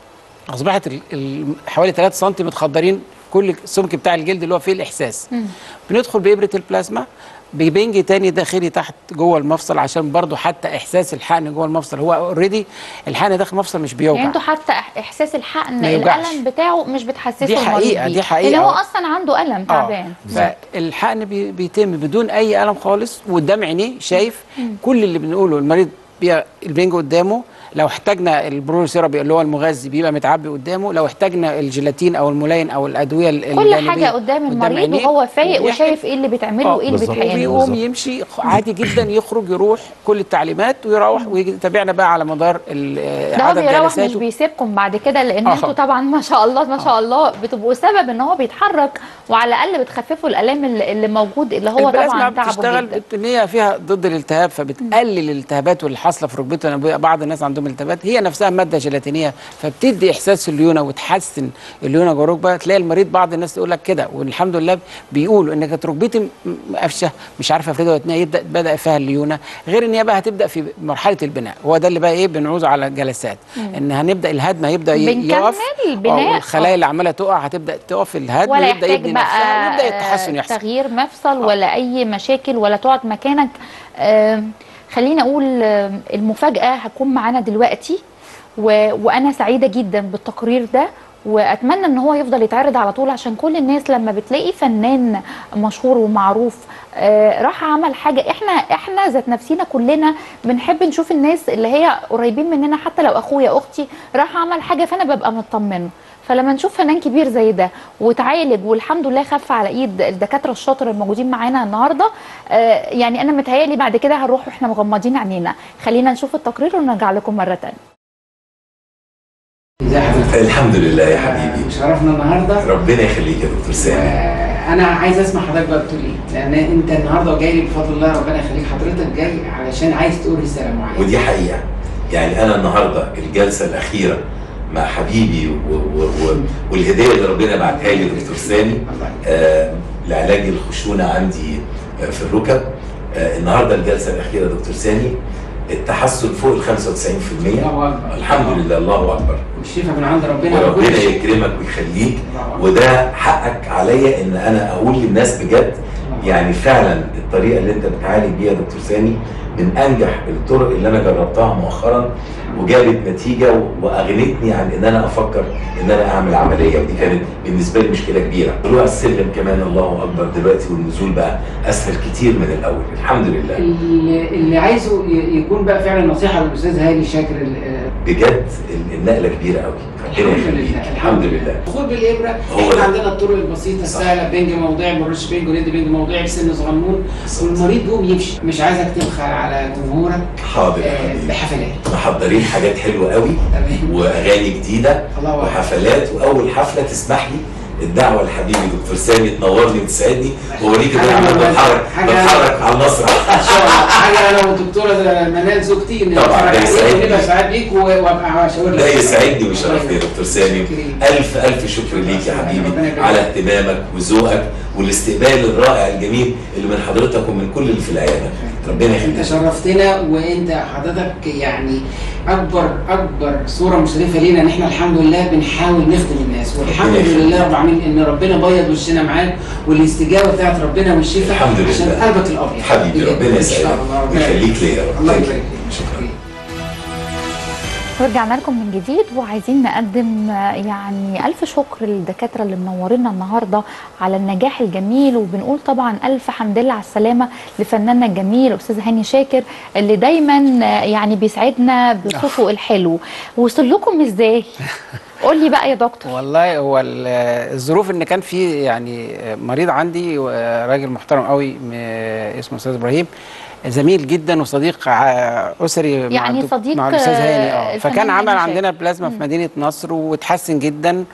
اصبحت ال- ال- حوالي 3 سم متخدرين كل السمك بتاع الجلد اللي هو فيه الاحساس بندخل بابره البلازما ببنج تاني داخلي تحت جوه المفصل عشان برضو حتى احساس الحقن جوه المفصل هو اوريدي الحقن داخل المفصل مش بيوجع يعني انتوا حتى إح- احساس الحقن ما يوجعش. الالم بتاعه مش بتحسسه دي المريض حقيقة، بيه. دي حقيقة. لان هو اصلا عنده الم تعبان فالحقن بي- بيتم بدون اي الم خالص وقدام عينيه شايف كل اللي بنقوله المريض بيبقى البنج قدامه لو احتاجنا البرو سيرابي اللي هو المغذي بيبقى متعبي قدامه لو احتاجنا الجيلاتين او الملاين او الادويه ال- كل الجانبية حاجه قدام المريض عينيه وهو فايق وبيحقن. وشايف ايه اللي بيتعمل له آه، وايه اللي بالظبط. بيتحقن له وبيقوم بالظبط. يمشي عادي جدا يخرج يروح كل التعليمات ويروح ويتابعنا بقى على مدار ال- ده هو عدد بيروح جلساته مش بيسيبكم بعد كده لان آه. انتوا طبعا ما شاء الله ما شاء الله بتبقوا سبب ان هو بيتحرك وعلى الاقل بتخففوا الالام اللي اللي موجود اللي هو البلازما طبعا تعبه بتشتغل جدا بت- ان هي فيها ضد الالتهاب فبتقلل الالتهابات واللي حاصله في ركبته لأن بيبقى بعض الناس عندهم التهابات هي نفسها ماده جيلاتينيه فبتدي احساس الليونه وتحسن الليونه جوه الركبه تلاقي المريض بعض الناس تقول لك كده والحمد لله بيقولوا ان كانت ركبتي م- مقفشه مش عارفه افردها واتنيها يبدا بدا فيها الليونه غير ان هي بقى هتبدا في مرحله البناء هو ده اللي بقى ايه بنعوزه على الجلسات ان هنبدا الهدم هيبدا ي- بنكمل يقف البناء. آه، والخلايا اللي عماله تقع هتبدا تقف الهدم ولا ويبدا يحتاج يبني نفسها ويبدا بقى التحسن يحصل تغيير مفصل ولا اي مشاكل ولا تقعد مكانك آم، خليني اقول آم، المفاجاه هتكون معانا دلوقتي و... وانا سعيده جدا بالتقرير ده واتمنى ان هو يفضل يتعرض على طول عشان كل الناس لما بتلاقي فنان مشهور ومعروف آه راح عمل حاجه احنا احنا ذات نفسينا كلنا بنحب نشوف الناس اللي هي قريبين مننا حتى لو اخويا اختي راح عمل حاجه فانا ببقى مطمنه فلما نشوف فنان كبير زي ده وتعالج والحمد لله خف على ايد الدكاتره الشاطر الموجودين معانا النهارده آه يعني انا متهيالي بعد كده هنروح واحنا مغمضين عينينا خلينا نشوف التقرير ونرجع لكم مره تانية ازي حضرتك؟ الحمد لله يا حبيبي شرفنا النهارده ربنا يخليك يا دكتور سامي آه، انا عايز اسمع حضرتك بقى بتقول ايه لان انت النهارده جاي لي بفضل الله ربنا يخليك حضرتك جاي علشان عايز تقول رساله معينه ودي حقيقه يعني انا النهارده الجلسه الاخيره مع حبيبي و و و والهديه اللي ربنا بعتها لي دكتور سامي آه لعلاج الخشونه عندي آه في الركب آه النهارده الجلسه الاخيره دكتور سامي التحسن فوق ال 95% الله أكبر. الحمد لله الله اكبر والشفاء من عند ربنا على كل وربنا شيء. يكرمك ويخليك وده حقك عليا ان انا اقول للناس بجد يعني فعلا الطريقه اللي انت بتعالج بيها يا دكتور سامي من انجح الطرق اللي انا جربتها مؤخرا وجابت نتيجه و- واغنتني عن ان انا افكر ان انا اعمل عمليه ودي كانت بالنسبه لي مشكله كبيره طلوع السلم كمان الله اكبر دلوقتي والنزول بقى اسهل كتير من الاول الحمد لله اللي اللي عايزه ي- يكون بقى فعلا نصيحه للاستاذ هاني شاكر ال- بجد ال- النقله كبيره قوي ربنا الحمد يخليك لله الحمد لله الدخول بالابره هو احنا ده. عندنا الطرق البسيطه السهله بنج موضعي بنرش بنج وندي بنج موضعي بسن صغنون والمريض يقوم يمشي مش عايزك تبخل على جمهورك حاضر يا آه، حبيبي بحفلات محضرين حاجات حلوه قوي تمام واغاني جديده الله أكبر. وحفلات واول حفله تسمح لي الدعوه لحبيبي دكتور سامي تنورني وتسعدني واوريك ان انا عمال بتحرك حاجة- بتحرك على المسرح ان شاء الله حاجه انا والدكتوره منال زوجتي ان طبعاً، ده يسعدني. نبقى سعاد ليك و- وابقى اشاور لك ده يسعدني ويشرفني يا دكتور سامي شكرين. الف الف شكر ليك يا حبيبي ربنا يبارك. على اهتمامك وذوقك والاستقبال الرائع الجميل اللي من حضرتك ومن كل اللي في العياده ربنا انت يخليك شرفتنا وانت حضرتك يعني اكبر اكبر صوره مشرفه لينا ان احنا الحمد لله بنحاول نخدم الناس والحمد ربنا يخليك. لله رب العالمين ان ربنا بيض وشنا معاك والاستجابه بتاعت ربنا والشفاء الحمد لله. عشان قلبك الابيض حبيبي بجد. ربنا إن شاء يسعدك الله. ربنا ويخليك ليا يا رب الله Thank يبارك you. فيك شكرا ورجعنا لكم من جديد وعايزين نقدم آه، يعني ألف شكر للدكاترة اللي منورينا النهاردة على النجاح الجميل وبنقول طبعا ألف حمد لله على السلامة لفناننا الجميل أستاذ هاني شاكر اللي دايما آه، يعني بيسعدنا بصوته الحلو وصل لكم إزاي؟ قول لي بقى يا دكتور والله هو ال- الظروف ان كان في يعني مريض عندي آه، راجل محترم قوي م- اسمه استاذ ابراهيم زميل جدا وصديق ع- اسري مع يعني الدك- صديق، مع الاستاذ هاني آه، اه الفنان فكان عمل هاني عندنا شاكر. بلازما في مدينه نصر وتحسن جدا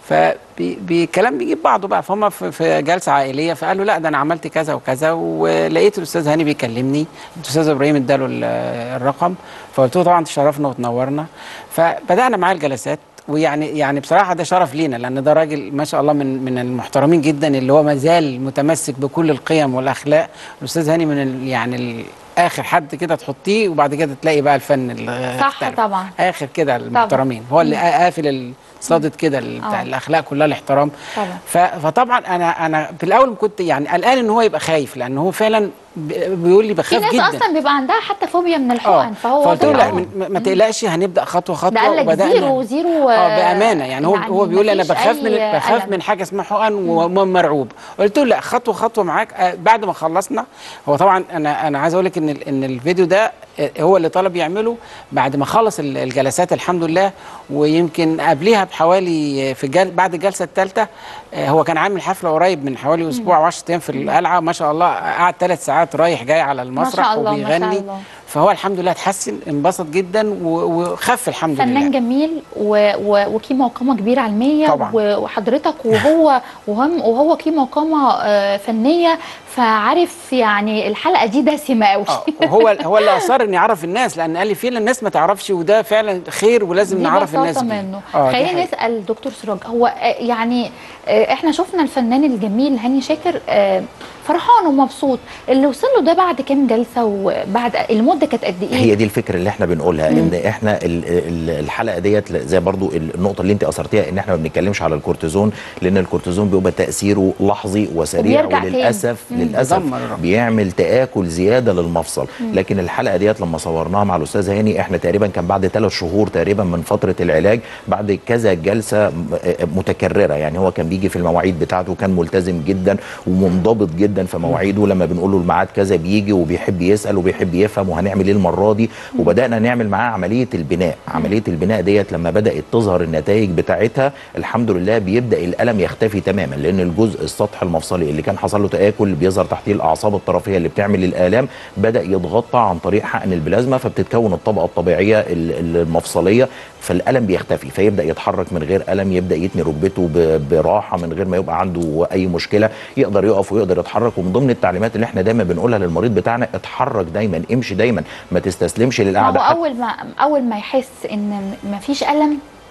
فبكلام بيجيب بعضه بقى فهم في- في جلسه عائليه فقالوا لا ده انا عملت كذا وكذا ولقيت الاستاذ هاني بيكلمني الاستاذ ابراهيم اداله ال- الرقم فقلت له طبعا تشرفنا وتنورنا فبدانا معاه الجلسات ويعني يعني بصراحه ده شرف لينا لان ده راجل ما شاء الله من من المحترمين جدا اللي هو ما زال متمسك بكل القيم والاخلاق الاستاذ هاني من ال يعني ال اخر حد كده تحطيه وبعد كده تلاقي بقى الفن اللي صح اختلف. طبعا اخر كده المحترمين هو اللي قافل ال- صادت كده ال- بتاع آه. الاخلاق كلها الاحترام طبعا ف- فطبعا انا انا في الاول كنت يعني قلقان ان هو يبقى خايف لان هو فعلا ب- بيقول لي في بخاف ناس جدا اصلا بيبقى عندها حتى فوبيا من اه الحقن فهو فقلت له واضح لا أهو. من- ما تقلقش هنبدا خطوه خطوه ده قال لك وبدأنا- زيرو زيرو اه بامانه يعني هو هو بيقول لي انا مفيش بخاف من أي بخاف ألم. من حاجه اسمها حقن ومرعوب قلت له لا خطوه خطوه معاك آه، بعد ما خلصنا هو طبعا انا انا عايز اقول لك ان ال- ان الفيديو ده آه، هو اللي طلب يعمله بعد ما خلص ال- الجلسات الحمد لله ويمكن قبلها بحوالي آه، في الجل بعد الجلسه الثالثه هو كان عامل حفله قريب من حوالي اسبوع و10 ايام في القلعه ما شاء الله قعد ثلاث ساعات رايح جاي على المسرح شاء الله، ما شاء وبيغني الله. فهو الحمد لله اتحسن انبسط جدا و- وخف الحمد لله فنان جميل و... و... وقيمه وقامه كبيره علميه طبعاً. و... وحضرتك وهو وهم وهو قيمه وقامه آه، فنيه فعارف يعني الحلقه دي دسمه قوي اه وهو هو اللي اصر ان يعرف الناس لان قال لي فعلا الناس ما تعرفش وده فعلا خير ولازم دي نعرف الناس بساطة بيه. منه اه دي خلينا حقيقة. نسال دكتور سراج هو آه، يعني آه، احنا شفنا الفنان الجميل هاني شاكر آه، فرحان ومبسوط اللي وصل له ده بعد كام جلسه وبعد المده كانت قد ايه هي دي الفكره اللي احنا بنقولها ان احنا ال- ال- الحلقه ديت زي برضو النقطه اللي انت اثرتيها ان احنا ما بنتكلمش على الكورتيزون لان الكورتيزون بيبقى تاثيره لحظي وسريع وبيرجع تاني. وللاسف مم. للاسف بيدمر الرب. بيعمل تاكل زياده للمفصل لكن الحلقه ديت لما صورناها مع الاستاذ هاني احنا تقريبا كان بعد ثلاث شهور تقريبا من فتره العلاج بعد كذا جلسه م- متكرره يعني هو كان بيجي في المواعيد بتاعته كان ملتزم جدا ومنضبط جدا في مواعيده لما بنقول له الميعاد كذا بيجي وبيحب يسال وبيحب يفهم وهنعمل ايه المره دي وبدانا نعمل معاه عمليه البناء عمليه البناء ديت لما بدات تظهر النتائج بتاعتها الحمد لله بيبدا الالم يختفي تماما لان الجزء السطح المفصلي اللي كان حصل له تاكل بيظهر تحتيه الاعصاب الطرفيه اللي بتعمل الالام بدا يتغطى عن طريق حقن البلازما فبتتكون الطبقه الطبيعيه ال- ال- المفصليه فالالم بيختفي فيبدا يتحرك من غير الم يبدا يتني ركبته ب- براحه من غير ما يبقى عنده اي مشكله يقدر يقف ويقدر يتحرك ومن ضمن التعليمات اللي احنا دايما بنقولها للمريض بتاعنا اتحرك دايما امشي دايما ما تستسلمش ما هو للقعده حتى اول ما اول ما يحس ان مفيش الم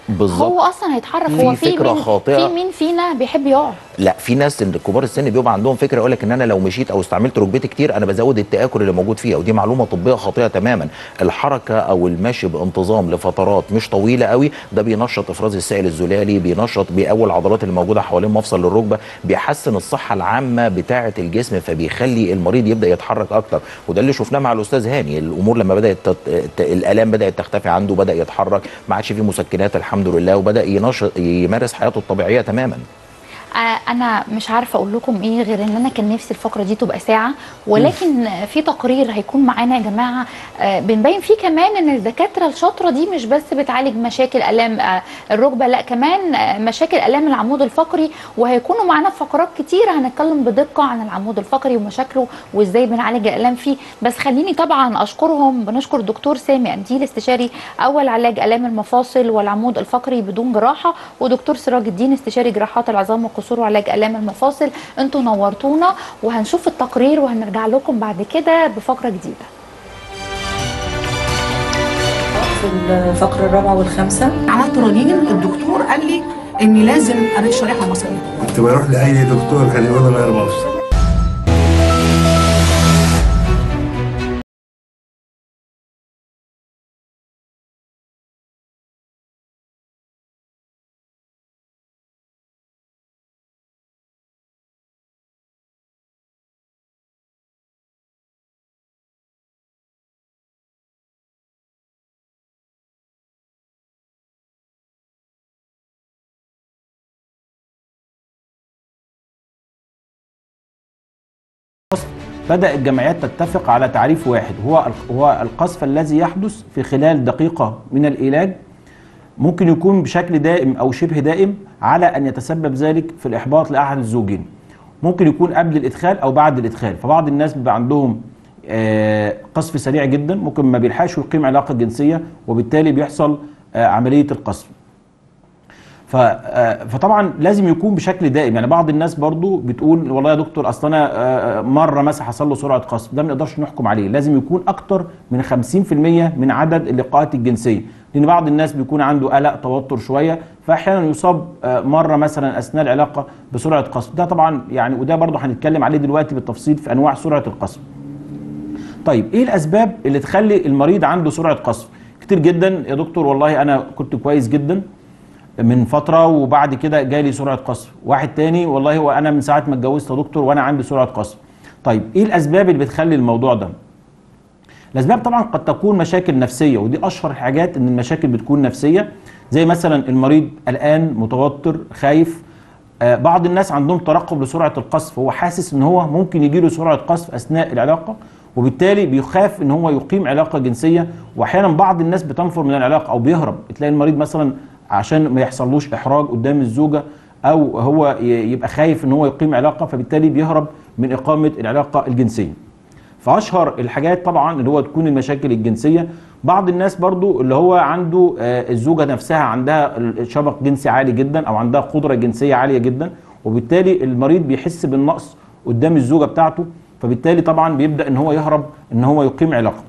بالظبط. هو اصلا هيتحرك في هو في فكرة مين خاطئة. في مين فينا بيحب يقعد لا في ناس إن كبار السن بيبقى عندهم فكره يقول لك ان انا لو مشيت او استعملت ركبتي كتير انا بزود التاكل اللي موجود فيها ودي معلومه طبيه خاطئه تماما الحركه او المشي بانتظام لفترات مش طويله قوي ده بينشط افراز السائل الزلالي بينشط بيقوي العضلات اللي موجوده حوالين مفصل الركبه بيحسن الصحه العامه بتاعه الجسم فبيخلي المريض يبدا يتحرك اكتر وده اللي شفناه مع الاستاذ هاني الامور لما بدات تت... ت- الالام بدات تختفي عنده بدا يتحرك ما عادش فيه مسكنات الحمد لله وبدا ينشط يمارس حياته الطبيعيه تماما آه، انا مش عارفه اقول لكم ايه غير ان انا كان نفسي الفقره دي تبقى ساعه ولكن في تقرير هيكون معانا يا جماعه آه، بنبين فيه كمان ان الدكاتره الشاطره دي مش بس بتعالج مشاكل الام آه، الركبه لا كمان آه، مشاكل الام العمود الفقري وهيكونوا معانا في فقرات كتيره هنتكلم بدقه عن العمود الفقري ومشاكله وازاي بنعالج الالام فيه بس خليني طبعا اشكرهم بنشكر دكتور سامي انديل استشاري اول علاج الام المفاصل والعمود الفقري بدون جراحه ودكتور سراج الدين استشاري جراحات العظام والقصور وعلاج الام المفاصل انتوا نورتونا وهنشوف التقرير وهنرجع لكم بعد كده بفقره جديده في الفقرة الرابعة والخامسة عملت رنين الدكتور قال لي اني لازم اريد شريحه مصريه كنت بروح لاي دكتور كان يقول لي غير مصر بدأ الجمعيات تتفق على تعريف واحد هو هو القذف الذي يحدث في خلال دقيقة من العلاج ممكن يكون بشكل دائم أو شبه دائم على أن يتسبب ذلك في الإحباط لأحد الزوجين ممكن يكون قبل الإدخال أو بعد الإدخال فبعض الناس بيبقى عندهم آه، قذف سريع جدا ممكن ما بيلحقش يقيم علاقة جنسية وبالتالي بيحصل آه، عملية القذف ف- آه، فطبعا لازم يكون بشكل دائم يعني بعض الناس برضو بتقول والله يا دكتور اصل انا آه، مره مثلا حصل له سرعه قصف ده ما نقدرش نحكم عليه لازم يكون اكتر من 50% من عدد اللقاءات الجنسيه لان بعض الناس بيكون عنده قلق توتر شويه فاحيانا يصاب آه، مره مثلا اثناء العلاقه بسرعه قصف ده طبعا يعني وده برضو هنتكلم عليه دلوقتي بالتفصيل في انواع سرعه القصف طيب ايه الاسباب اللي تخلي المريض عنده سرعه قصف كتير جدا يا دكتور والله انا كنت كويس جدا من فتره وبعد كده جالي سرعه قصف واحد تاني والله هو انا من ساعه ما اتجوزت يا دكتور وانا عندي سرعه قصف طيب ايه الاسباب اللي بتخلي الموضوع ده الاسباب طبعا قد تكون مشاكل نفسيه ودي اشهر الحاجات ان المشاكل بتكون نفسيه زي مثلا المريض قلقان متوتر خايف آه، بعض الناس عندهم ترقب لسرعه القذف هو حاسس ان هو ممكن يجي له سرعه قذف اثناء العلاقه وبالتالي بيخاف ان هو يقيم علاقه جنسيه واحيانا بعض الناس بتنفر من العلاقه او بيهرب تلاقي المريض مثلا عشان ما يحصلوش احراج قدام الزوجه او هو ي- يبقى خايف ان هو يقيم علاقه فبالتالي بيهرب من اقامه العلاقه الجنسيه فاشهر الحاجات طبعا اللي هو تكون المشاكل الجنسيه بعض الناس برضو اللي هو عنده آه، الزوجه نفسها عندها شبق جنسي عالي جدا او عندها قدره جنسيه عاليه جدا وبالتالي المريض بيحس بالنقص قدام الزوجه بتاعته فبالتالي طبعا بيبدا ان هو يهرب ان هو يقيم علاقه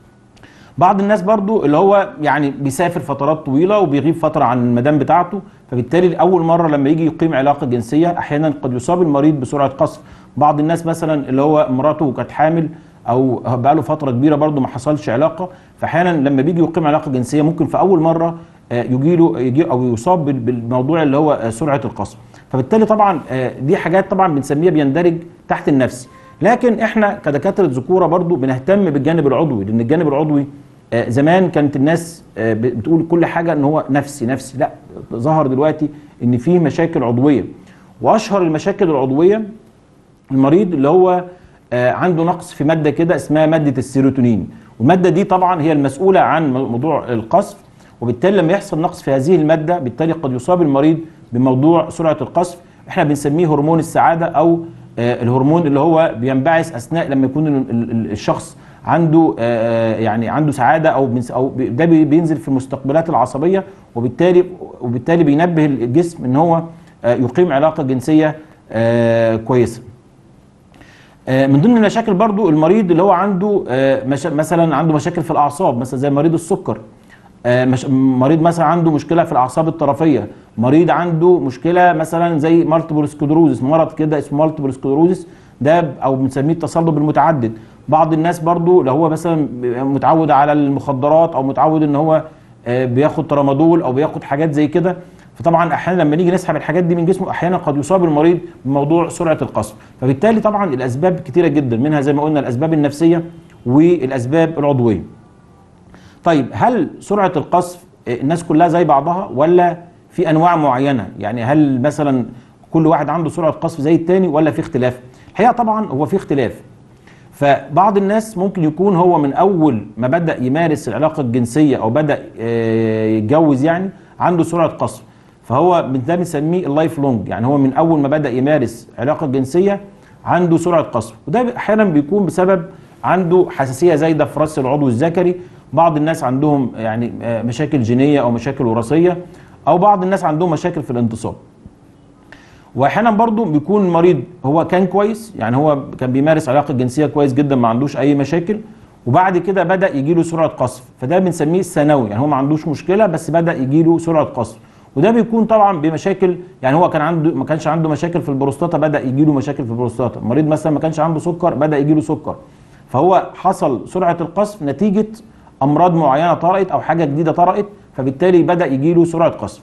بعض الناس برضو اللي هو يعني بيسافر فترات طويله وبيغيب فتره عن المدام بتاعته فبالتالي اول مره لما يجي يقيم علاقه جنسيه احيانا قد يصاب المريض بسرعه قصف بعض الناس مثلا اللي هو مراته كانت حامل او بقاله فتره كبيره برضو ما حصلش علاقه فاحيانا لما بيجي يقيم علاقه جنسيه ممكن في اول مره يجي له يجي او يصاب بال- بالموضوع اللي هو آه، سرعه القصف فبالتالي طبعا آه، دي حاجات طبعا بنسميها بيندرج تحت النفسي لكن احنا كدكاتره ذكوره برضو بنهتم بالجانب العضوي لان الجانب العضوي آه، زمان كانت الناس آه، ب- بتقول كل حاجه ان هو نفسي نفسي لا ظهر دلوقتي ان في مشاكل عضويه واشهر المشاكل العضويه المريض اللي هو آه، عنده نقص في ماده كده اسمها ماده السيروتونين والماده دي طبعا هي المسؤوله عن مو- موضوع القصف وبالتالي لما يحصل نقص في هذه الماده بالتالي قد يصاب المريض بموضوع سرعه القصف احنا بنسميه هرمون السعاده او آه، الهرمون اللي هو بينبعث اثناء لما يكون ال- ال- ال- الشخص عنده آه، يعني عنده سعاده او بنس- او بي- ده بي- بينزل في المستقبلات العصبيه وبالتالي وبالتالي بينبه الجسم ان هو آه، يقيم علاقه جنسيه آه، كويسه آه، من ضمن المشاكل برضو المريض اللي هو عنده آه، مشا... مثلا عنده مشاكل في الاعصاب مثلا زي مريض السكر آه، مش مريض مثلا عنده مشكله في الاعصاب الطرفيه مريض عنده مشكله مثلا زي مالتيبل سكلروزس مرض كده اسمه مالتيبل سكلروزس ده ب- او بنسميه التصلب المتعدد بعض الناس برضو لو هو مثلا بيبقى متعود على المخدرات او متعود ان هو آه، بياخد ترامادول او بياخد حاجات زي كده فطبعا احيانا لما نيجي نسحب الحاجات دي من جسمه احيانا قد يصاب المريض بموضوع سرعه القصف فبالتالي طبعا الاسباب كتيره جدا منها زي ما قلنا الاسباب النفسيه والاسباب العضويه طيب هل سرعه القصف آه، الناس كلها زي بعضها ولا في انواع معينه يعني هل مثلا كل واحد عنده سرعه قصف زي التاني ولا في اختلاف الحقيقه طبعا هو في اختلاف فبعض الناس ممكن يكون هو من اول ما بدا يمارس العلاقه الجنسيه او بدا آه، يتجوز يعني عنده سرعه قصف فهو من ده بنسميه اللايف لونج يعني هو من اول ما بدا يمارس علاقه جنسيه عنده سرعه قصف وده احيانا بيكون بسبب عنده حساسيه زايده في راس العضو الذكري بعض الناس عندهم يعني آه، مشاكل جينيه او مشاكل وراثيه او بعض الناس عندهم مشاكل في الانتصاب واحيانا برضو بيكون المريض هو كان كويس يعني هو كان بيمارس علاقه جنسيه كويس جدا ما عندوش اي مشاكل وبعد كده بدا يجي له سرعه قصف فده بنسميه الثانوي يعني هو ما عندوش مشكله بس بدا يجي له سرعه قصف وده بيكون طبعا بمشاكل يعني هو كان عنده ما كانش عنده مشاكل في البروستاتا بدا يجي له مشاكل في البروستاتا مريض مثلا ما كانش عنده سكر بدا يجي له سكر فهو حصل سرعه القصف نتيجه امراض معينه طرأت او حاجه جديده طرأت فبالتالي بدا يجي له سرعه قصف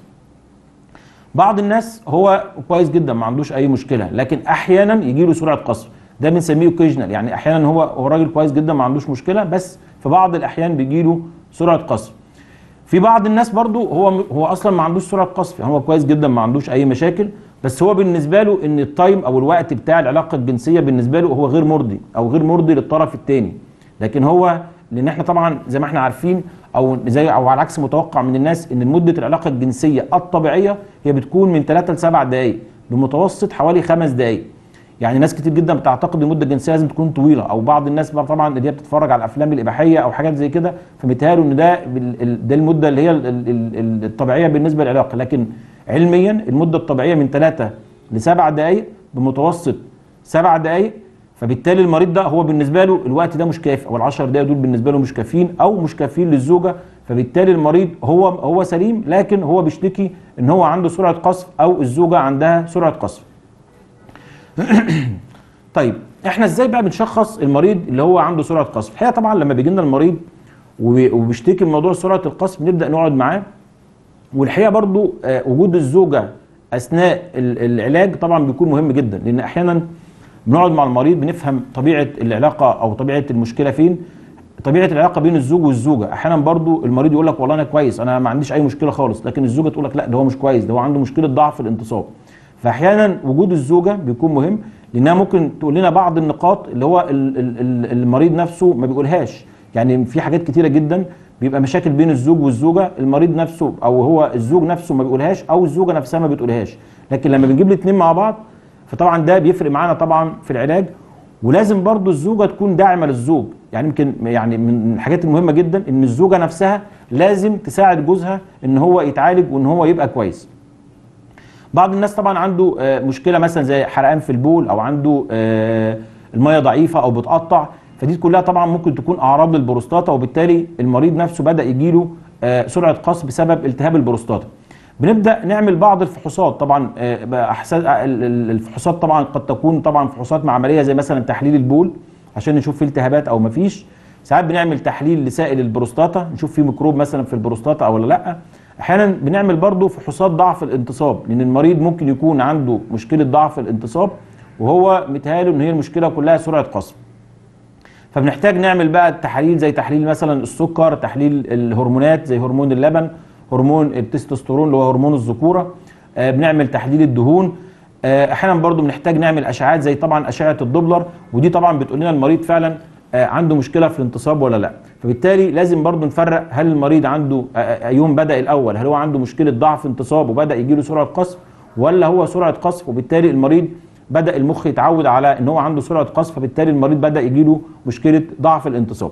بعض الناس هو كويس جدا ما عندوش اي مشكله لكن احيانا يجي له سرعه قصف ده بنسميه اوكيجنال يعني احيانا هو هو راجل كويس جدا ما عندوش مشكله بس في بعض الاحيان بيجي له سرعه قصف في بعض الناس برضو هو هو اصلا ما عندوش سرعه قصف يعني هو كويس جدا ما عندوش اي مشاكل بس هو بالنسبه له ان التايم او الوقت بتاع العلاقه الجنسيه بالنسبه له هو غير مرضي او غير مرضي للطرف الثاني لكن هو لان احنا طبعا زي ما احنا عارفين او زي او على عكس متوقع من الناس ان مده العلاقه الجنسيه الطبيعيه هي بتكون من 3 ل 7 دقائق بمتوسط حوالي 5 دقائق يعني ناس كتير جدا بتعتقد ان المده الجنسيه لازم تكون طويله او بعض الناس بقى طبعا اللي هي بتتفرج على الافلام الاباحيه او حاجات زي كده فمتهيألوا ان ده بال- ال- ده المده اللي هي ال- ال- ال- الطبيعيه بالنسبه للعلاقه لكن علميا المده الطبيعيه من 3 ل 7 دقائق بمتوسط 7 دقائق فبالتالي المريض ده هو بالنسبه له الوقت ده مش كافي او ال 10 دقائق دول بالنسبه له مش كافيين او مش كافيين للزوجه فبالتالي المريض هو هو سليم لكن هو بيشتكي ان هو عنده سرعه قصف او الزوجه عندها سرعه قصف. طيب احنا ازاي بقى بنشخص المريض اللي هو عنده سرعه قصف؟ الحقيقه طبعا لما بيجي لنا المريض وبي- وبيشتكي من موضوع سرعه القصف نبدا نقعد معاه والحقيقه برضو آه، وجود الزوجه اثناء ال- العلاج طبعا بيكون مهم جدا لان احيانا بنقعد مع المريض بنفهم طبيعه العلاقه او طبيعه المشكله فين طبيعه العلاقه بين الزوج والزوجه احيانا برضو المريض يقول لك والله انا كويس انا ما عنديش اي مشكله خالص لكن الزوجه تقول لك لا ده هو مش كويس ده هو عنده مشكله ضعف في الانتصاب فاحيانا وجود الزوجه بيكون مهم لانها ممكن تقول لنا بعض النقاط اللي هو ال- ال- ال- المريض نفسه ما بيقولهاش يعني في حاجات كتيره جدا بيبقى مشاكل بين الزوج والزوجه المريض نفسه او هو الزوج نفسه ما بيقولهاش او الزوجه نفسها ما بتقولهاش لكن لما بنجيب الاثنين مع بعض فطبعا ده بيفرق معانا طبعا في العلاج ولازم برضو الزوجه تكون داعمه للزوج يعني يمكن يعني من الحاجات المهمه جدا ان الزوجه نفسها لازم تساعد جوزها ان هو يتعالج وان هو يبقى كويس بعض الناس طبعا عنده آه، مشكله مثلا زي حرقان في البول او عنده آه، الميه ضعيفه او بتقطع فدي كلها طبعا ممكن تكون اعراض للبروستاتا وبالتالي المريض نفسه بدا يجيله آه، سرعه قص بسبب التهاب البروستاتا بنبدا نعمل بعض الفحوصات طبعا آه، بقى أحسن- آه، ال- ال- الفحوصات طبعا قد تكون طبعا فحوصات معمليه زي مثلا تحليل البول عشان نشوف فيه التهابات او مفيش ساعات بنعمل تحليل لسائل البروستاتا نشوف فيه ميكروب مثلا في البروستاتا او ولا لا احيانا بنعمل برضه فحوصات ضعف الانتصاب لان المريض ممكن يكون عنده مشكله ضعف الانتصاب وهو متهيأله ان هي المشكله كلها سرعه قصف فبنحتاج نعمل بقى تحاليل زي تحليل مثلا السكر تحليل الهرمونات زي هرمون اللبن هرمون التستوستيرون اللي هو هرمون الذكوره آه بنعمل تحليل الدهون آه احيانا برضو بنحتاج نعمل اشعاعات زي طبعا اشعه الدوبلر ودي طبعا بتقول لنا المريض فعلا آه عنده مشكله في الانتصاب ولا لا فبالتالي لازم برضو نفرق هل المريض عنده آه، آه، يوم بدا الاول هل هو عنده مشكله ضعف انتصاب وبدا يجي له سرعه قصف ولا هو سرعه قصف وبالتالي المريض بدا المخ يتعود على ان هو عنده سرعه قصف فبالتالي المريض بدا يجي له مشكله ضعف الانتصاب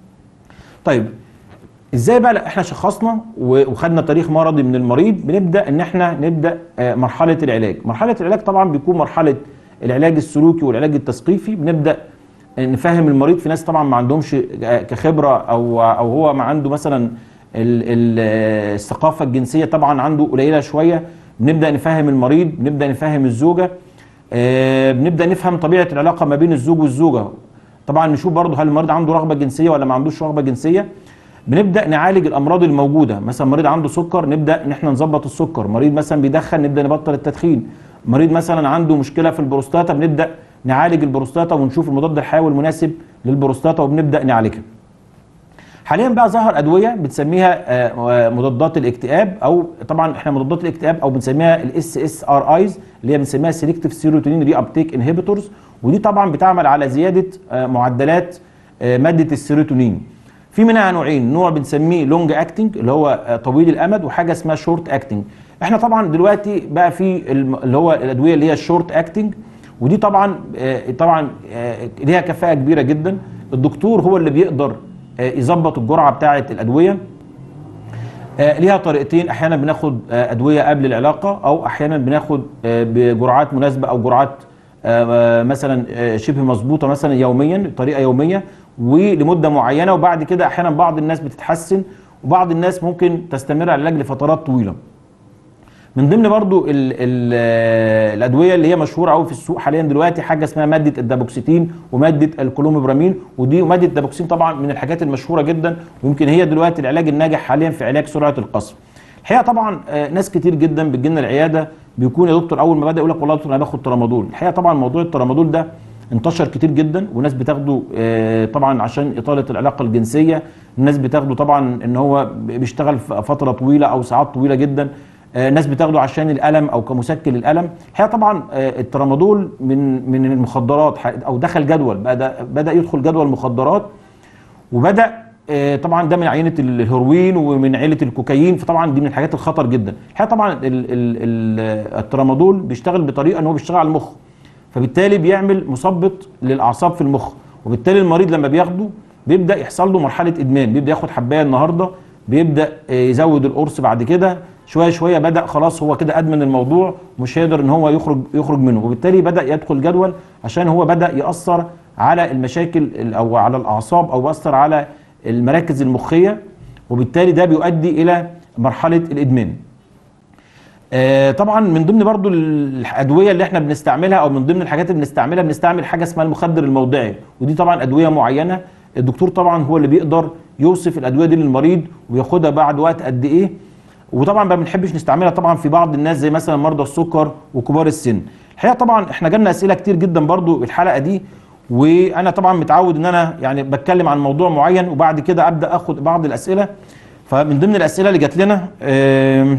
طيب ازاي بقى لا احنا شخصنا و- وخدنا تاريخ مرضي من المريض بنبدا ان احنا نبدا آه، مرحله العلاج مرحله العلاج طبعا بيكون مرحله العلاج السلوكي والعلاج التثقيفي بنبدا نفهم المريض في ناس طبعا ما عندهمش آه، كخبره او او هو ما عنده مثلا ال- ال- الثقافه الجنسيه طبعا عنده قليله شويه بنبدا نفهم المريض بنبدا نفهم الزوجه آه، بنبدا نفهم طبيعه العلاقه ما بين الزوج والزوجه طبعا نشوف برضه هل المريض عنده رغبه جنسيه ولا ما عندوش رغبه جنسيه بنبدا نعالج الامراض الموجوده مثلا مريض عنده سكر نبدا ان احنا نظبط السكر مريض مثلا بيدخن نبدا نبطل التدخين مريض مثلا عنده مشكله في البروستاتا بنبدا نعالج البروستاتا ونشوف المضاد الحيوي المناسب للبروستاتا وبنبدا نعالجها حاليا بقى ظهر ادويه بنسميها آه، آه، مضادات الاكتئاب او طبعا احنا مضادات الاكتئاب او بنسميها الاس اس ار ايز اللي هي بنسميها سيلكتيف سيروتونين ري ابتيك انهبيتورز ودي طبعا بتعمل على زياده آه، معدلات آه، ماده السيروتونين في منها نوعين نوع بنسميه لونج اكتنج اللي هو آه، طويل الامد وحاجه اسمها شورت اكتنج احنا طبعا دلوقتي بقى في الم- اللي هو الادويه اللي هي الشورت اكتنج ودي طبعا آه، طبعا آه، ليها كفاءه كبيره جدا الدكتور هو اللي بيقدر آه، يظبط الجرعه بتاعه الادويه آه، ليها طريقتين احيانا بناخد آه، ادويه قبل العلاقه او احيانا بناخد آه، بجرعات مناسبه او جرعات آه، مثلا آه، شبه مظبوطه مثلا يوميا بطريقه يوميه ولمده معينه وبعد كده احيانا بعض الناس بتتحسن وبعض الناس ممكن تستمر على العلاج لفترات طويله من ضمن برضو ال ال الادويه اللي هي مشهوره قوي في السوق حاليا دلوقتي حاجه اسمها ماده الدابوكسيتين وماده الكلوميبرامين ودي ماده الدابوكسين طبعا من الحاجات المشهوره جدا ويمكن هي دلوقتي العلاج الناجح حاليا في علاج سرعه القصف الحقيقه طبعا آه، ناس كتير جدا بتجيلنا العياده بيكون يا دكتور اول ما بدا يقول لك والله يا دكتور انا باخد ترامادول الحقيقه طبعا موضوع الترامادول ده انتشر كتير جدا وناس بتاخده آه، طبعا عشان اطاله العلاقه الجنسيه الناس بتاخده طبعا ان هو بيشتغل في فتره طويله او ساعات طويله جدا آه، ناس بتاخده عشان الالم او كمسكن للالم الحقيقه طبعا آه، الترامادول من من المخدرات ح- او دخل جدول بدا بدا يدخل جدول مخدرات وبدا آه، طبعا ده من عينه الهيروين ومن عيله الكوكايين فطبعا دي من الحاجات الخطر جدا الحقيقه طبعا ال- ال- ال- الترامادول بيشتغل بطريقه ان هو بيشتغل على المخ فبالتالي بيعمل مثبط للاعصاب في المخ وبالتالي المريض لما بياخده بيبدا يحصل له مرحله ادمان بيبدا ياخد حبايه النهارده بيبدا آه، يزود القرص بعد كده شويه شويه بدا خلاص هو كده ادمن الموضوع مش هيقدر ان هو يخرج يخرج منه وبالتالي بدا يدخل جدول عشان هو بدا ياثر على المشاكل ال- او على الاعصاب او ياثر على المراكز المخيه وبالتالي ده بيؤدي الى مرحله الادمان آه، طبعا من ضمن برضو الادويه اللي احنا بنستعملها او من ضمن الحاجات اللي بنستعملها بنستعمل حاجه اسمها المخدر الموضعي ودي طبعا ادويه معينه الدكتور طبعا هو اللي بيقدر يوصف الادويه دي للمريض وياخدها بعد وقت قد ايه وطبعا ما بنحبش نستعملها طبعا في بعض الناس زي مثلا مرضى السكر وكبار السن الحقيقه طبعا احنا جالنا اسئله كتير جدا برضو الحلقه دي وانا طبعا متعود ان انا يعني بتكلم عن موضوع معين وبعد كده ابدا اخد بعض الاسئله فمن ضمن الاسئله اللي جات لنا آم،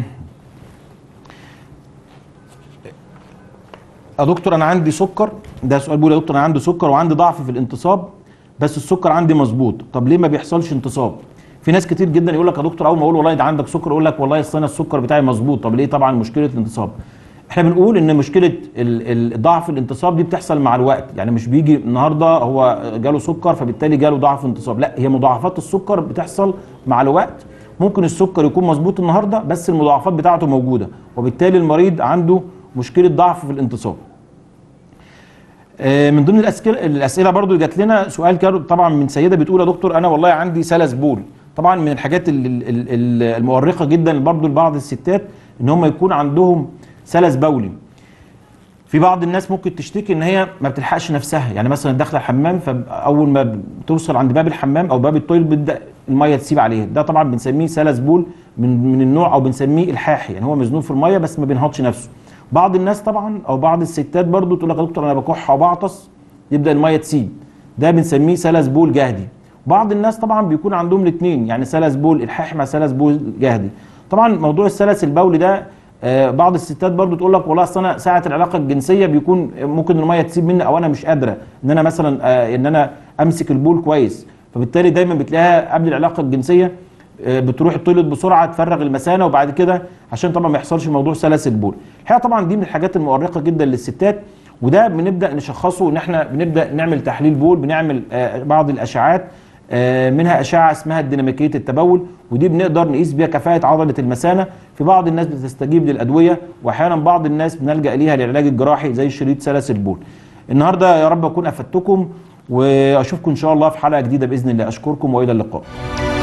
يا دكتور انا عندي سكر ده سؤال بيقول يا دكتور انا عندي سكر وعندي ضعف في الانتصاب بس السكر عندي مظبوط طب ليه ما بيحصلش انتصاب في ناس كتير جدا يقول لك يا دكتور اول ما اقول والله ده عندك سكر يقول لك والله اصل انا السكر بتاعي مظبوط طب ليه طبعا مشكله الانتصاب احنا بنقول ان مشكله ال- ال- ضعف الانتصاب دي بتحصل مع الوقت يعني مش بيجي النهارده هو جاله سكر فبالتالي جاله ضعف انتصاب لا هي مضاعفات السكر بتحصل مع الوقت ممكن السكر يكون مظبوط النهارده بس المضاعفات بتاعته موجوده وبالتالي المريض عنده مشكله ضعف في الانتصاب آه، من ضمن الاسئله الاسئله برضو اللي جات لنا سؤال كان طبعا من سيده بتقول يا دكتور انا والله عندي سلس بول طبعا من الحاجات ال- ال- ال- المؤرقه جدا برضو لبعض الستات ان هم يكون عندهم سلس بولي في بعض الناس ممكن تشتكي ان هي ما بتلحقش نفسها يعني مثلا داخله الحمام فاول ما بتوصل عند باب الحمام او باب التويل بتبدا الميه تسيب عليها ده طبعا بنسميه سلس بول من من النوع او بنسميه الحاحي يعني هو مزنوق في الميه بس ما بينهضش نفسه بعض الناس طبعا او بعض الستات برضو تقول لك يا دكتور انا بكح او بعطس يبدا الميه تسيب ده بنسميه سلس بول جهدي بعض الناس طبعا بيكون عندهم الاثنين يعني سلس بول الحاح مع سلس بول جهدي طبعا موضوع السلس البولي ده آه، بعض الستات برضو تقول لك والله اصل انا ساعه العلاقه الجنسيه بيكون ممكن الميه تسيب مني او انا مش قادره ان انا مثلا آه، ان انا امسك البول كويس فبالتالي دايما بتلاقيها قبل العلاقه الجنسيه آه، بتروح التويلت بسرعه تفرغ المثانه وبعد كده عشان طبعا ما يحصلش موضوع سلس البول الحقيقه طبعا دي من الحاجات المؤرقه جدا للستات وده بنبدا نشخصه ان احنا بنبدا نعمل تحليل بول بنعمل آه، بعض الاشعاعات آه، منها اشعه اسمها الديناميكيه التبول ودي بنقدر نقيس بيها كفاءه عضله المثانه في بعض الناس بتستجيب للادويه واحيانا بعض الناس بنلجا ليها للعلاج الجراحي زي شريط سلس البول النهارده يا رب اكون افدتكم واشوفكم ان شاء الله في حلقه جديده باذن الله اشكركم والى اللقاء